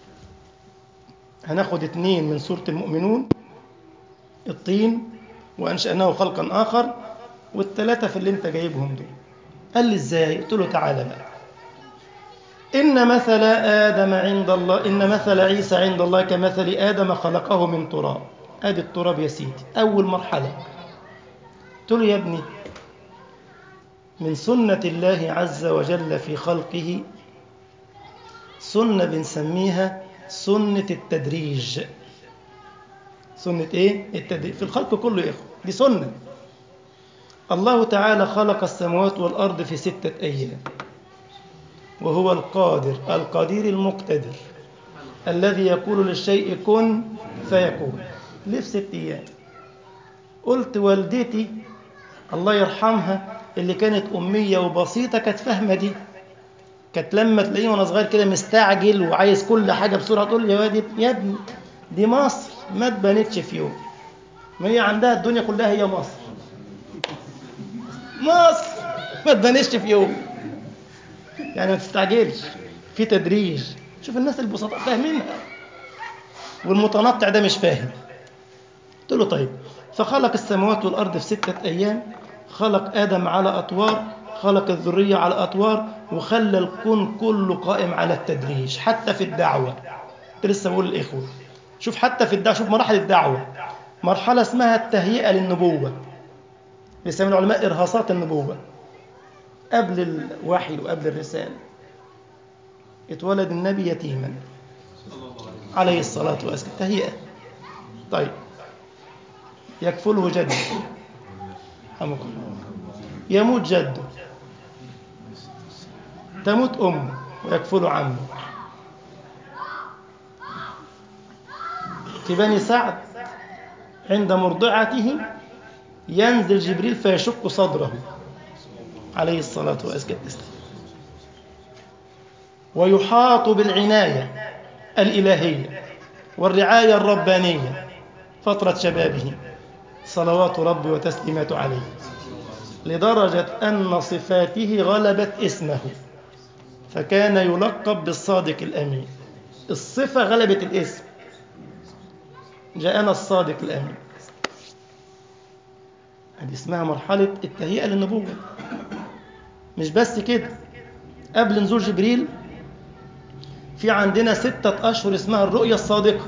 Speaker 1: هناخد اتنين من سورة المؤمنون الطين وأنشأناه خلقا آخر والتلاتة في اللي أنت جايبهم دول قال لي إزاي؟ قلت له تعالى بقى إن مثل آدم عند الله إن مثل عيسى عند الله كمثل آدم خلقه من تراب أدي التراب يا سيدي أول مرحلة قلت له يا ابني من سنة الله عز وجل في خلقه سنة بنسميها سنة التدريج سنة إيه؟ التدريج في الخلق كله يا إخوة دي سنة الله تعالى خلق السماوات والأرض في ستة أيام وهو القادر القدير المقتدر الذي يقول للشيء كن فيكون ليه في ست أيام قلت والدتي الله يرحمها اللي كانت أمية وبسيطة كانت فاهمة دي كانت لما تلاقيه وانا صغير كده مستعجل وعايز كل حاجة بسرعة تقول لي يا واد يا ابني دي مصر ما اتبنتش في يوم ما هي عندها الدنيا كلها هي مصر مصر ما اتبنتش في يوم يعني ما تستعجلش في تدريج شوف الناس البسطاء فاهمينها والمتنطع ده مش فاهم قلت له طيب فخلق السماوات والأرض في ستة أيام خلق آدم على أطوار خلق الذرية على أطوار وخلى الكون كله قائم على التدريج حتى في الدعوة كنت لسه بقول للإخوة شوف حتى في الدعوة شوف مراحل الدعوة مرحلة اسمها التهيئة للنبوة بيسموا العلماء إرهاصات النبوة قبل الوحي وقبل الرسالة اتولد النبي يتيما عليه الصلاة والسلام تهيئة طيب يكفله جده حمك يموت جده تموت أمه ويكفله عمه في بني سعد عند مرضعته ينزل جبريل فيشق صدره عليه الصلاة والسلام ويحاط بالعناية الإلهية والرعاية الربانية فترة شبابه صلوات ربي وتسليمات عليه لدرجة أن صفاته غلبت اسمه فكان يلقب بالصادق الأمين الصفة غلبت الاسم جاءنا الصادق الأمين هذه اسمها مرحلة التهيئة للنبوة مش بس كده قبل نزول جبريل في عندنا ستة أشهر اسمها الرؤية الصادقة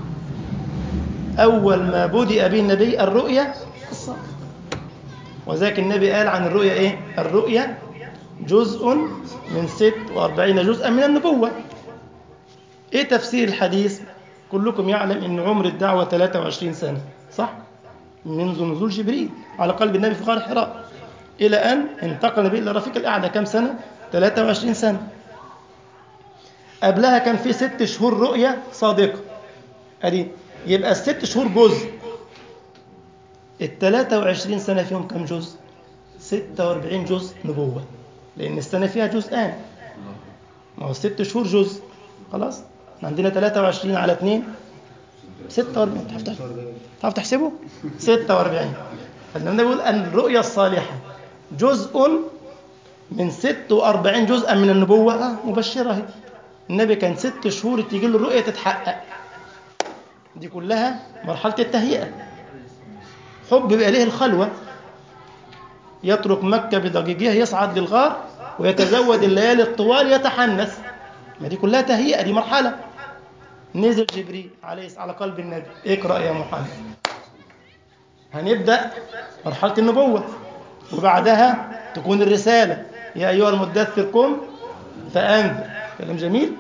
Speaker 1: أول ما بدأ به النبي الرؤية الصادقة وذاك النبي قال عن الرؤية إيه؟ الرؤية جزء من ست وأربعين جزءا من النبوة إيه تفسير الحديث؟ كلكم يعلم أن عمر الدعوة 23 سنة صح؟ منذ نزول جبريل على قلب النبي في غار حراء إلى أن انتقل النبي إلى رفيق الأعلى كم سنة؟ 23 سنة قبلها كان في ست شهور رؤية صادقة أدي يبقى الست شهور جزء ال 23 سنة فيهم كم جزء؟ 46 جزء نبوة لأن السنة فيها جزءان ما هو الست شهور جزء خلاص عندنا 23 على 2 46 تعرف تحسب تعرف تحسبه 46 فالنبي بيقول أن الرؤيا الصالحة جزء من 46 جزءا من النبوة آه مبشرة هي النبي كان ست شهور تيجي له الرؤية تتحقق دي كلها مرحلة التهيئة حب إليه الخلوة يترك مكة بضجيجها يصعد للغار ويتزود الليالي الطوال يتحنث ما دي كلها تهيئة دي مرحلة نزل جبريل عليه على قلب النبي اقرأ يا محمد هنبدأ مرحلة النبوة وبعدها تكون الرسالة يا أيها المدثر قم فأنذر كلام جميل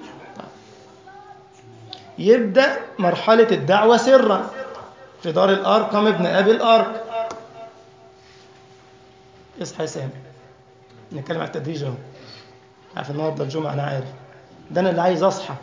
Speaker 1: يبدأ مرحلة الدعوة سرا في دار الأرقم ابن أبي الأرق اصحى يا سامي نتكلم عن التدريج اهو عارف النهارده الجمعة أنا عارف ده أنا اللي عايز أصحى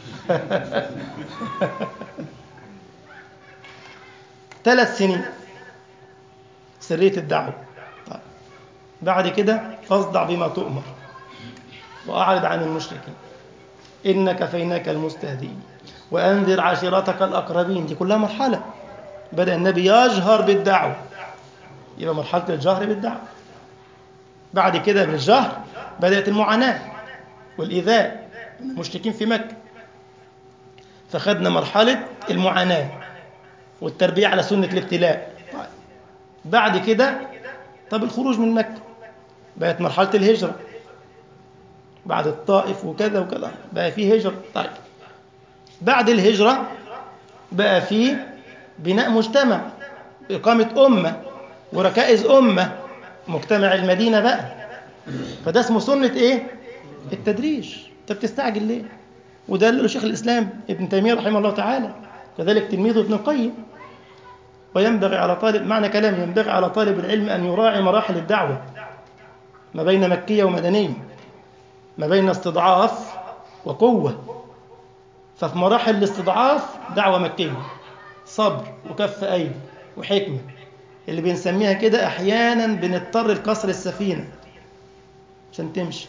Speaker 1: ثلاث سنين سرية الدعوة طيب. بعد كده فاصدع بما تؤمر وأعرض عن المشركين إن كفيناك المستهزئين وأنذر عشيرتك الأقربين دي كلها مرحلة بدأ النبي يجهر بالدعوة يبقى مرحلة الجهر بالدعوة بعد كده بالجهر بدأت المعاناة والإيذاء المشركين في مكة فخدنا مرحلة المعاناة والتربية على سنة الابتلاء طيب. بعد كده طب الخروج من مكة بقت مرحلة الهجرة بعد الطائف وكذا وكذا بقى فيه هجرة طيب بعد الهجرة بقى فيه بناء مجتمع إقامة أمة وركائز أمة مجتمع المدينة بقى فده اسمه سنة إيه؟ التدريج أنت بتستعجل ليه؟ وده اللي شيخ الإسلام ابن تيمية رحمه الله تعالى كذلك تلميذه ابن القيم وينبغي على طالب معنى كلام ينبغي على طالب العلم أن يراعي مراحل الدعوة ما بين مكية ومدنية ما بين استضعاف وقوة ففي مراحل الاستضعاف دعوة مكية صبر وكف أيدي وحكمة اللي بنسميها كده أحيانا بنضطر لكسر السفينة عشان تمشي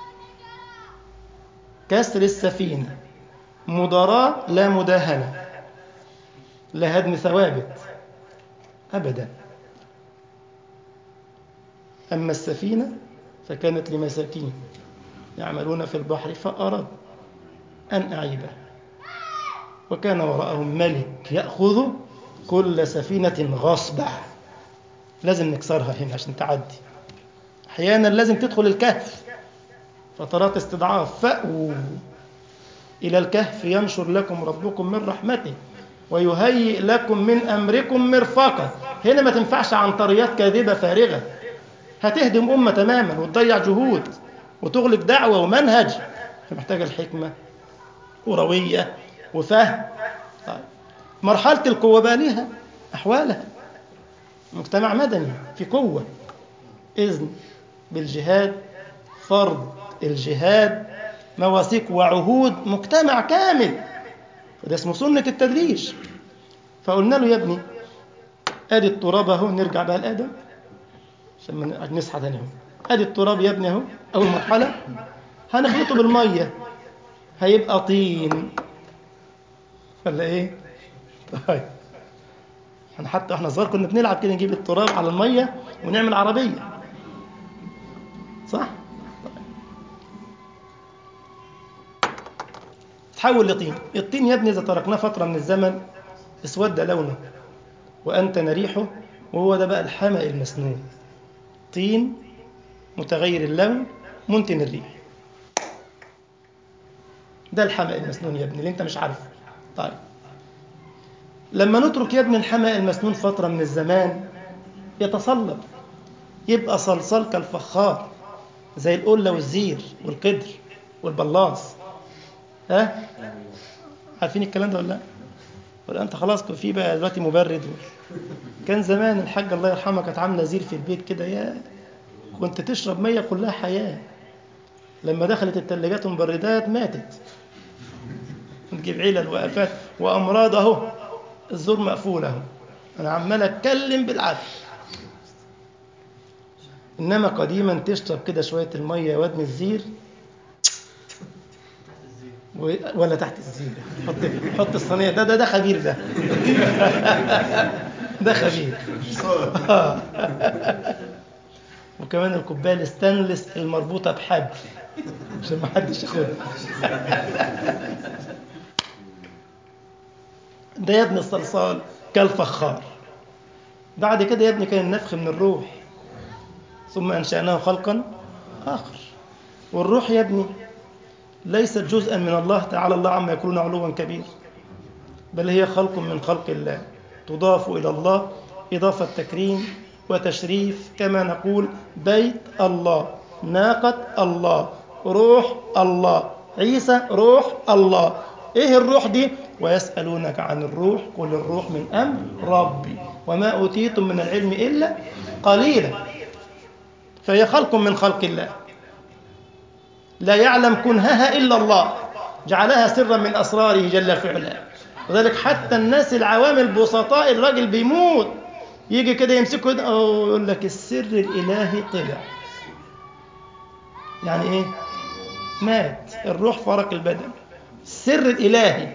Speaker 1: كسر السفينة مضاراة لا مداهنة لا هدم ثوابت أبدا أما السفينة فكانت لمساكين يعملون في البحر فأراد أن أعيبه وكان وراءهم ملك يأخذ كل سفينة غصبا لازم نكسرها هنا عشان تعدي أحيانا لازم تدخل الكهف فترات استضعاف فأووا إلى الكهف ينشر لكم ربكم من رحمته ويهيئ لكم من أمركم مرفقا هنا ما تنفعش عن طريات كاذبة فارغة هتهدم أمة تماما وتضيع جهود وتغلق دعوة ومنهج فمحتاجة الحكمة وروية وفهم طيب. مرحلة القوة بقى ليها أحوالها مجتمع مدني في قوة إذن بالجهاد فرض الجهاد مواثيق وعهود مجتمع كامل ده اسمه سنة التدريج فقلنا له يا ابني ادي التراب اهو نرجع بقى لادم عشان ما نصحى تاني اهو ادي التراب يا ابني اهو اول مرحله هنخلطه بالميه هيبقى طين ولا ايه طيب احنا حتى احنا صغار كنا بنلعب كده نجيب التراب على الميه ونعمل عربيه صح تحول لطين الطين يا ابني اذا تركناه فتره من الزمن اسود لونه وانتن ريحه وهو ده بقى الحمأ المسنون طين متغير اللون منتن الريح ده الحمأ المسنون يا ابني اللي انت مش عارفه طيب لما نترك يا ابني الحمأ المسنون فترة من الزمان يتصلب يبقى صلصال كالفخار زي القلة والزير والقدر والبلاص ها عارفين الكلام ده ولا لا ولا انت خلاص في بقى دلوقتي مبرد كان زمان الحاجة الله يرحمها كانت عاملة زير في البيت كده يا كنت تشرب مية كلها حياة لما دخلت الثلاجات والمبردات ماتت نجيب علل وآفات وأمراض أهو الزور مقفول أهو أنا عمال أتكلم بالعدل إنما قديما تشرب كده شوية المية وادن الزير و... ولا تحت الزير حط حط الصينية ده ده ده خبير ده ده خبير وكمان الكوبايه الستانلس المربوطه بحبل عشان ما حدش ياخدها ده يا ابني الصلصال كالفخار بعد كده يا ابني كان النفخ من الروح ثم انشاناه خلقا اخر والروح يا ابني ليست جزءا من الله تعالى الله عما يكون علوا كبير بل هي خلق من خلق الله تضاف الى الله اضافه تكريم وتشريف كما نقول بيت الله ناقة الله روح الله عيسى روح الله ايه الروح دي ويسألونك عن الروح قل الروح من أمر ربي وما أوتيتم من العلم إلا قليلا فهي خلق من خلق الله لا يعلم كنهها إلا الله جعلها سرا من أسراره جل في علاه وذلك حتى الناس العوام البسطاء الراجل بيموت يجي كده يمسكه يقول لك السر الإلهي طلع يعني إيه مات الروح فرق البدن السر الإلهي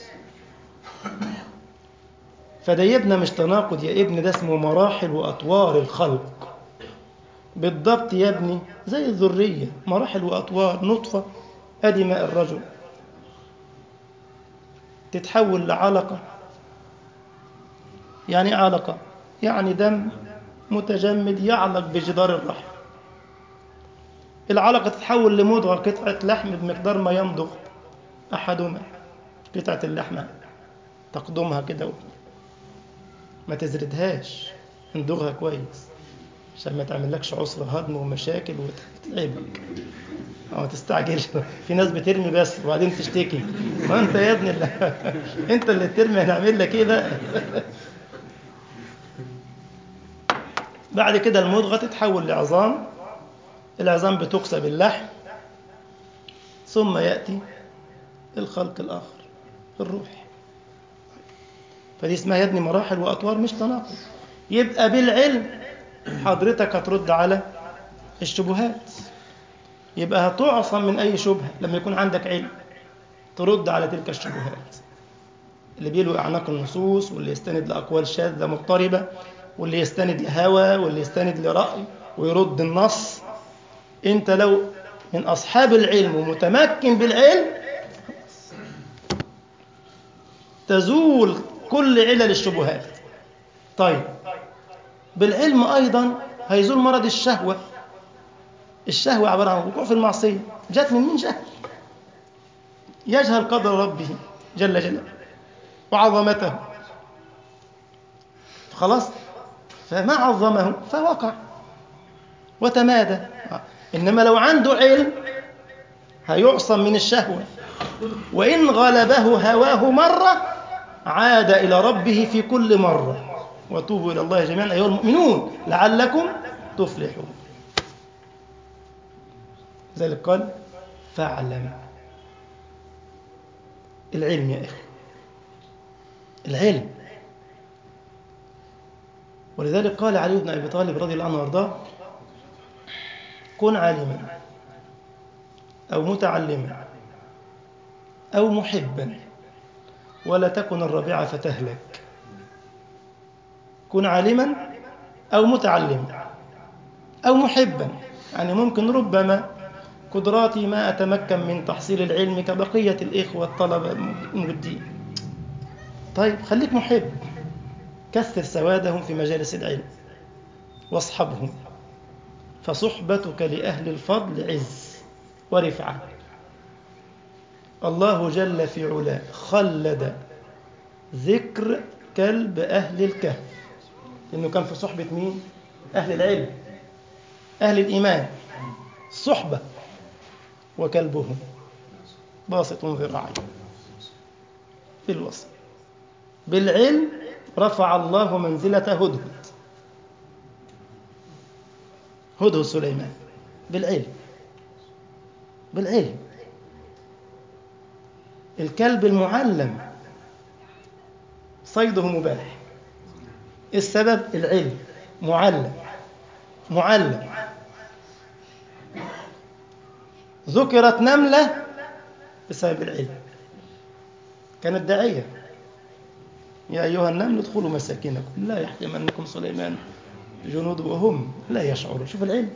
Speaker 1: فده يبنى مش تناقض يا ابني ده اسمه مراحل وأطوار الخلق بالضبط يا ابني زي الذرية مراحل وأطوار نطفة أدي ماء الرجل تتحول لعلقة يعني علقة يعني دم متجمد يعلق بجدار الرحم العلقة تتحول لمضغة قطعة لحم بمقدار ما يمضغ أحدنا قطعة اللحمة تقدمها كده ما تزردهاش اندغها كويس عشان ما تعملكش عسر هضم ومشاكل وتتعبك أو ما تستعجلش في ناس بترمي بس وبعدين تشتكي ما انت يا ابني اللي انت اللي ترمي هنعمل لك ايه بقى بعد كده المضغة تتحول لعظام العظام بتكسى باللحم ثم يأتي الخلق الآخر الروح فدي اسمها يا ابني مراحل وأطوار مش تناقض يبقى بالعلم حضرتك هترد على الشبهات يبقى هتعصم من أي شبهة لما يكون عندك علم ترد على تلك الشبهات اللي بيلوي أعناق النصوص واللي يستند لأقوال شاذة مضطربة واللي يستند لهوى واللي يستند لرأي ويرد النص أنت لو من أصحاب العلم ومتمكن بالعلم تزول كل علل الشبهات طيب بالعلم أيضا هيزول مرض الشهوة الشهوة عبارة عن وقوع في المعصية جات من من جهل يجهل قدر ربه جل جلاله وعظمته خلاص فما عظمه فوقع وتمادى إنما لو عنده علم هيعصم من الشهوة وإن غلبه هواه مرة عاد إلى ربه في كل مرة وتوبوا إلى الله جميعا أيها المؤمنون لعلكم تفلحون ذلك قال فاعلم العلم يا إخوة العلم ولذلك قال علي بن أبي طالب رضي الله عنه وارضاه كن عالما أو متعلما أو محبا ولا تكن الرابعة فتهلك كن عالما أو متعلما أو محبا يعني ممكن ربما قدراتي ما أتمكن من تحصيل العلم كبقية الإخوة الطلبة المجدين طيب خليك محب كثر سوادهم في مجالس العلم واصحبهم فصحبتك لأهل الفضل عز ورفعة الله جل في علاه خلد ذكر كلب أهل الكهف لأنه كان في صحبة مين؟ أهل العلم أهل الإيمان صحبة وكلبهم باسط ذراعيه في الوسط بالعلم رفع الله منزلة هدهد هدهد سليمان بالعلم بالعلم الكلب المعلم صيده مباح السبب العلم معلم معلم ذكرت نملة بسبب العلم كانت داعية يا أيها النمل ادخلوا مساكنكم لا يحكمنكم سليمان جنود وهم لا يشعرون شوف العلم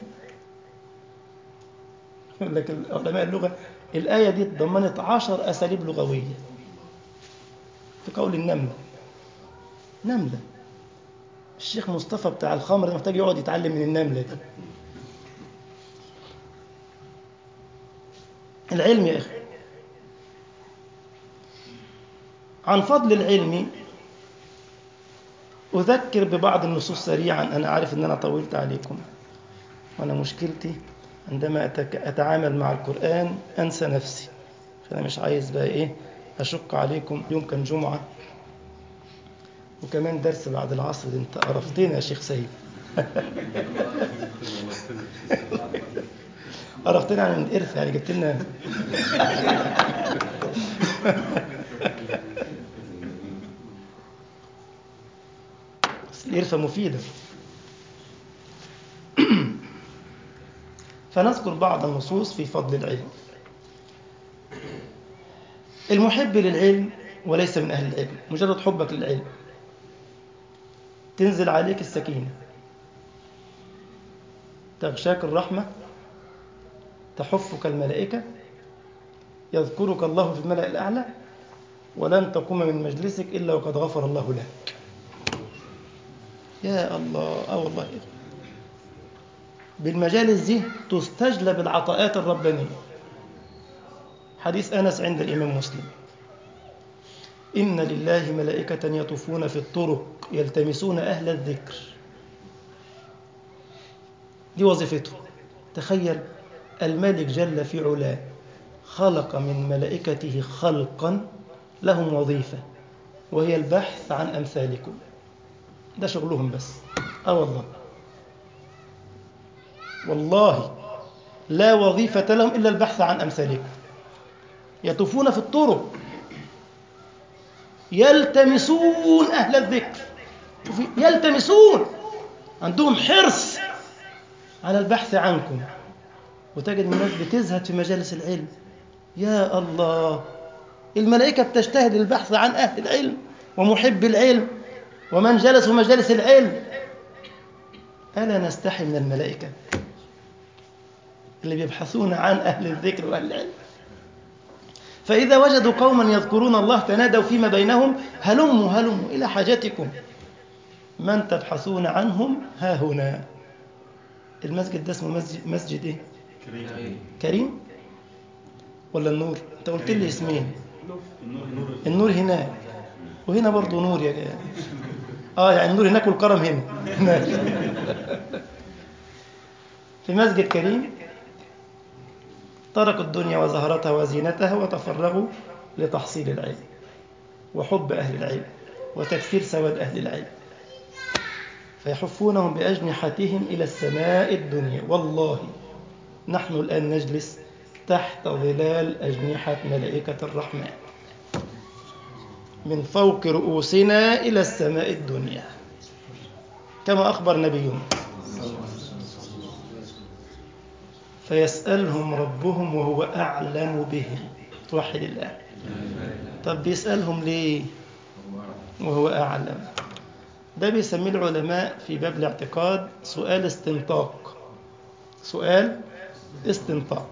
Speaker 1: يقول لك علماء اللغة الآية دي ضمنت عشر أساليب لغوية في قول النملة نملة الشيخ مصطفى بتاع الخمر ده محتاج يقعد يتعلم من النملة دي العلم يا أخي عن فضل العلم أذكر ببعض النصوص سريعا أنا عارف أن أنا طولت عليكم وأنا مشكلتي عندما أتعامل مع القرآن أنسى نفسي فأنا مش عايز بقى إيه أشق عليكم يوم كان جمعة وكمان درس بعد العصر أنت قرفتنا يا شيخ سيد قرفتنا عن الإرث يعني جبت لنا الإرثة مفيدة فنذكر بعض النصوص في فضل العلم المحب للعلم وليس من أهل العلم مجرد حبك للعلم تنزل عليك السكينة تغشاك الرحمة تحفك الملائكة يذكرك الله في الملأ الأعلى ولن تقوم من مجلسك إلا وقد غفر الله لك يا الله اه والله بالمجالس دي تستجلب العطاءات الربانية حديث أنس عند الإمام مسلم إن لله ملائكة يطوفون في الطرق يلتمسون أهل الذكر دي وظيفته تخيل الملك جل في علاه خلق من ملائكته خلقا لهم وظيفة وهي البحث عن أمثالكم ده شغلهم بس اه والله والله لا وظيفة لهم إلا البحث عن أمثالكم يطوفون في الطرق يلتمسون أهل الذكر شوفي يلتمسون عندهم حرص على البحث عنكم وتجد الناس بتزهد في مجالس العلم يا الله الملائكة بتجتهد البحث عن أهل العلم ومحب العلم ومن جلس في مجالس العلم ألا نستحي من الملائكة اللي بيبحثون عن أهل الذكر وأهل العلم فإذا وجدوا قوما يذكرون الله تنادوا فيما بينهم هلموا هلموا إلى حاجتكم من تبحثون عنهم ها هنا المسجد ده اسمه مسجد, مسجد ايه
Speaker 2: كريم
Speaker 1: كريم ولا النور انت قلت لي اسمين النور هناك وهنا برضه نور يا جماعه اه يعني النور هناك والكرم هنا ماشي. في مسجد كريم تركوا الدنيا وزهرتها وزينتها وتفرغوا لتحصيل العلم وحب أهل العلم وتكثير سواد أهل العلم فيحفونهم بأجنحتهم إلى السماء الدنيا والله نحن الآن نجلس تحت ظلال أجنحة ملائكة الرحمن من فوق رؤوسنا إلى السماء الدنيا كما أخبر نبينا فيسألهم ربهم وهو أعلم بهم توحد الله طب بيسألهم ليه وهو أعلم ده بيسميه العلماء في باب الاعتقاد سؤال استنطاق سؤال استنطاق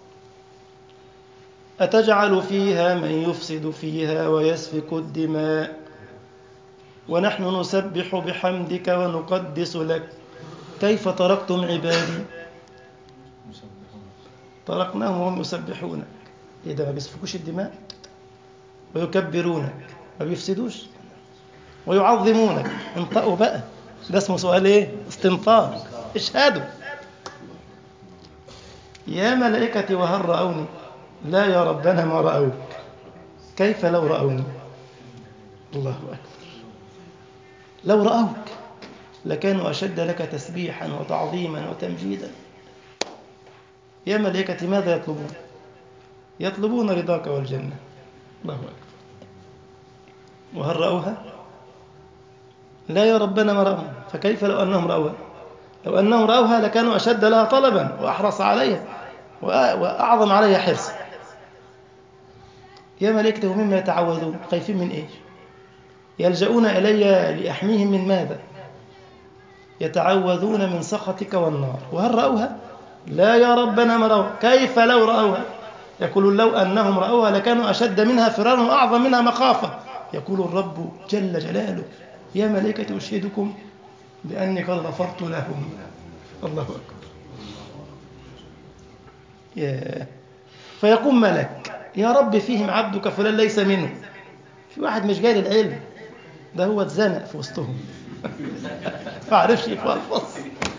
Speaker 1: أتجعل فيها من يفسد فيها ويسفك الدماء ونحن نسبح بحمدك ونقدس لك كيف تركتم عبادي تركناهم وهم يسبحونك إيه ده ما بيسفكوش الدماء ويكبرونك ما بيفسدوش ويعظمونك انطقوا بقى ده اسمه سؤال ايه استنطاق اشهدوا يا ملائكتي وهل رأوني لا يا ربنا ما رأوك كيف لو رأوني الله أكبر لو رأوك لكانوا أشد لك تسبيحا وتعظيما وتمجيدا يا ملائكتي ماذا يطلبون يطلبون رضاك والجنة الله أكبر وهل رأوها لا يا ربنا ما رأوها فكيف لو أنهم رأوها لو أنهم رأوها لكانوا أشد لها طلبا وأحرص عليها وأعظم عليها حرصا يا ملائكته مما يتعوذون خايفين من إيش يلجؤون إلي لأحميهم من ماذا يتعوذون من سخطك والنار وهل رأوها لا يا ربنا ما رأوها كيف لو رأوها يقولون لو أنهم رأوها لكانوا أشد منها فرارا وأعظم منها مخافة يقول الرب جل جلاله يا ملائكة أشهدكم بأني قد غفرت لهم الله أكبر يا فيقوم ملك يا رب فيهم عبدك فلان ليس منه في واحد مش جاي للعلم ده هو اتزنق في وسطهم ما عرفش يفلفص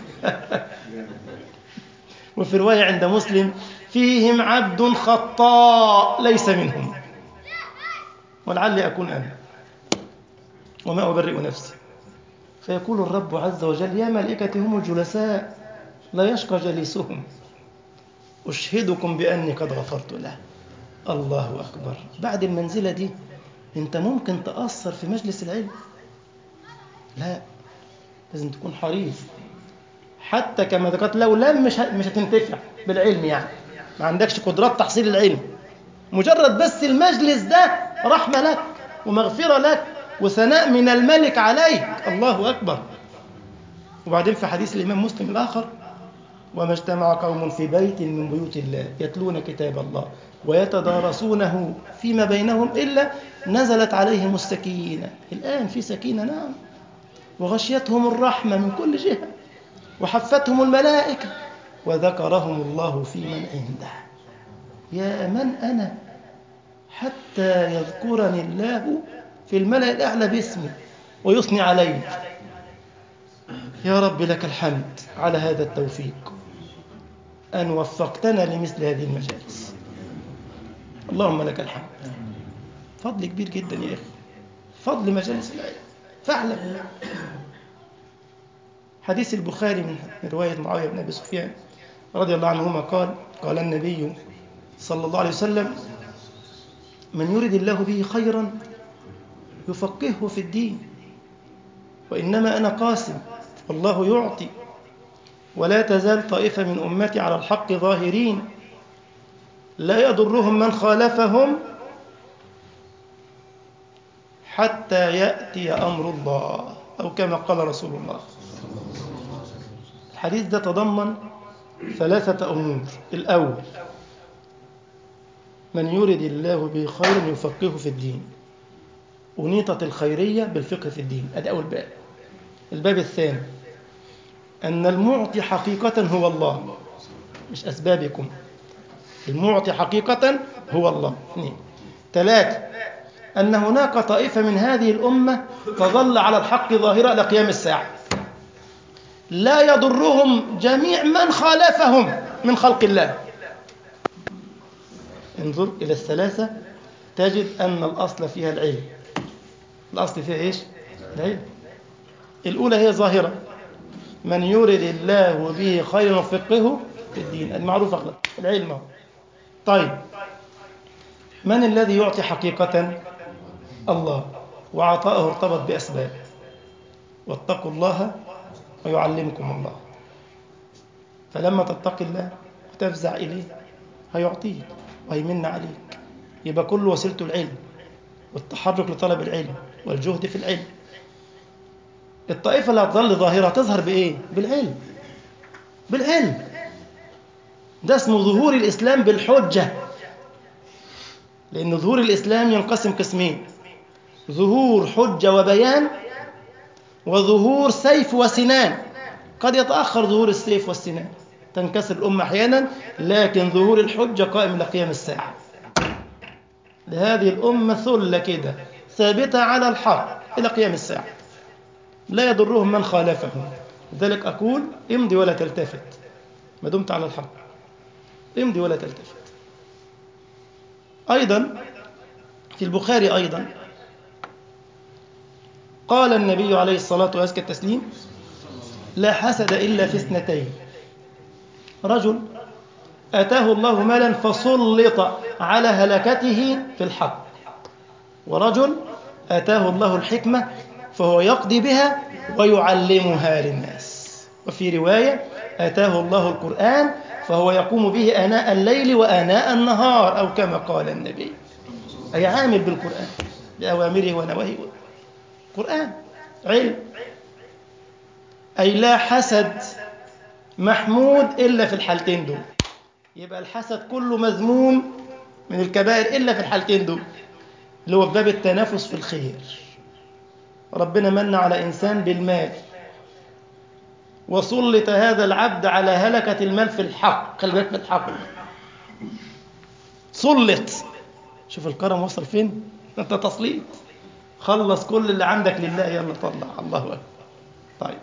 Speaker 1: وفي رواية عند مسلم فيهم عبد خطاء ليس منهم ولعلي أكون أنا وما أبرئ نفسي فيقول الرب عز وجل يا ملائكتي هم الجلساء لا يشقى جليسهم أشهدكم بأني قد غفرت له الله أكبر بعد المنزلة دي أنت ممكن تأثر في مجلس العلم لا لازم تكون حريص حتى كما ذكرت لو لم مش مش هتنتفع بالعلم يعني ما عندكش قدرات تحصيل العلم مجرد بس المجلس ده رحمة لك ومغفرة لك وثناء من الملك عليك الله أكبر وبعدين في حديث الإمام مسلم الآخر وما اجتمع قوم في بيت من بيوت الله يتلون كتاب الله ويتدارسونه فيما بينهم إلا نزلت عليهم السكينة الآن في سكينة نعم وغشيتهم الرحمة من كل جهة وحفتهم الملائكة وذكرهم الله في من عنده يا من أنا حتى يذكرني الله في الملأ الأعلى باسمي ويثني علي يا رب لك الحمد على هذا التوفيق أن وفقتنا لمثل هذه المجالس اللهم لك الحمد فضل كبير جدا يا أخي فضل مجالس العلم فاعلم حديث البخاري من رواية معاوية بن أبي سفيان رضي الله عنهما قال قال النبي صلى الله عليه وسلم من يرد الله به خيرا يفقهه في الدين وإنما أنا قاسم والله يعطي ولا تزال طائفة من أمتي على الحق ظاهرين لا يضرهم من خالفهم حتى يأتي أمر الله أو كما قال رسول الله الحديث ده تضمن ثلاثة أمور الأول من يرد الله به خيرا يفقهه في الدين ونيطة الخيرية بالفقه في الدين هذا أول باب الباب الثاني أن المعطي حقيقة هو الله مش أسبابكم المعطي حقيقة هو الله اثنين ثلاثة أن هناك طائفة من هذه الأمة تظل على الحق ظاهرة إلى قيام الساعة لا يضرهم جميع من خالفهم من خلق الله انظر إلى الثلاثة تجد أن الأصل فيها العلم الأصل فيها إيش؟ العلم الأولى هي ظاهرة من يرد الله به خيرا يفقهه في الدين المعروف العلم هو. طيب من الذي يعطي حقيقة الله وعطاءه ارتبط بأسباب واتقوا الله ويعلمكم الله فلما تتقي الله وتفزع إليه هيعطيك وهيمن عليك يبقى كل وسيلته العلم والتحرك لطلب العلم والجهد في العلم الطائفة اللي هتظل ظاهرة تظهر بإيه؟ بالعلم بالعلم ده اسمه ظهور الإسلام بالحجة لأن ظهور الإسلام ينقسم قسمين ظهور حجة وبيان وظهور سيف وسنان قد يتأخر ظهور السيف والسنان تنكسر الأمة أحيانا لكن ظهور الحجة قائم إلى قيام الساعة لهذه الأمة ثلة كده ثابتة على الحق إلى قيام الساعة لا يضرهم من خالفهم لذلك أقول امضي ولا تلتفت ما دمت على الحق امضي ولا تلتفت أيضا في البخاري أيضا قال النبي عليه الصلاة وأزكى التسليم لا حسد إلا في اثنتين رجل أتاه الله مالا فسلط على هلكته في الحق ورجل أتاه الله الحكمة فهو يقضي بها ويعلمها للناس وفي رواية أتاه الله القرآن فهو يقوم به آناء الليل وآناء النهار أو كما قال النبي أي عامل بالقرآن بأوامره ونواهيه قرآن علم أي لا حسد محمود إلا في الحالتين دول يبقى الحسد كله مذموم من الكبائر إلا في الحالتين دول اللي هو باب التنافس في الخير ربنا من على إنسان بالمال وسلط هذا العبد على هلكة المال في الحق خلي بالك في الحق سلط شوف الكرم وصل فين انت تسليط خلص كل اللي عندك لله يلا طلع الله أكبر طيب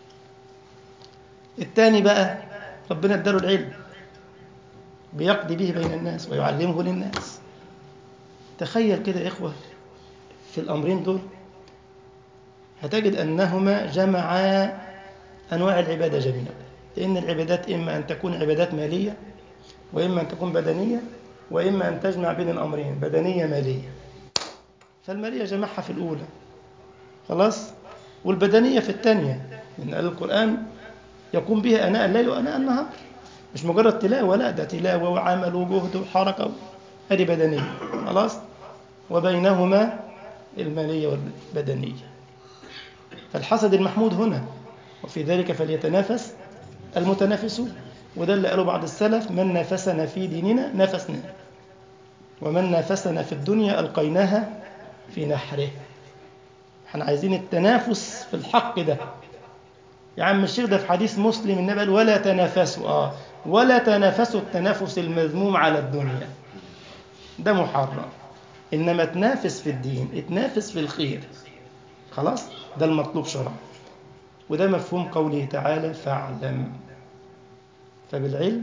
Speaker 1: الثاني بقى ربنا اداله العلم بيقضي به بين الناس ويعلمه للناس تخيل كده يا إخوة في الأمرين دول هتجد أنهما جمعا أنواع العبادة جميعا لأن العبادات إما أن تكون عبادات مالية وإما أن تكون بدنية وإما أن تجمع بين الأمرين بدنية مالية فالمالية جمعها في الأولى خلاص والبدنية في الثانية لأن القرآن يقوم بها أناء الليل وأناء النهار مش مجرد تلاوة لا ده تلاوة وعمل وجهد وحركة هذه بدنية خلاص وبينهما المالية والبدنية فالحسد المحمود هنا وفي ذلك فليتنافس المتنافسون وده اللي قاله بعض السلف من نافسنا في ديننا نافسنا ومن نافسنا في الدنيا ألقيناها في نحره احنا عايزين التنافس في الحق ده يا عم الشيخ ده في حديث مسلم النبي قال ولا تنافسوا اه ولا تنافسوا التنافس المذموم على الدنيا ده محرم انما تنافس في الدين اتنافس في الخير خلاص ده المطلوب شرعا وده مفهوم قوله تعالى فاعلم فبالعلم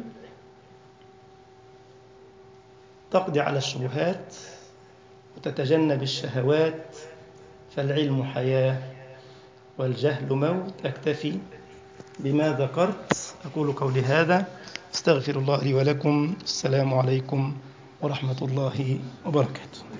Speaker 1: تقضي على الشبهات وتتجنب الشهوات فالعلم حياة والجهل موت أكتفي بما ذكرت أقول قولي هذا استغفر الله لي ولكم السلام عليكم ورحمة الله وبركاته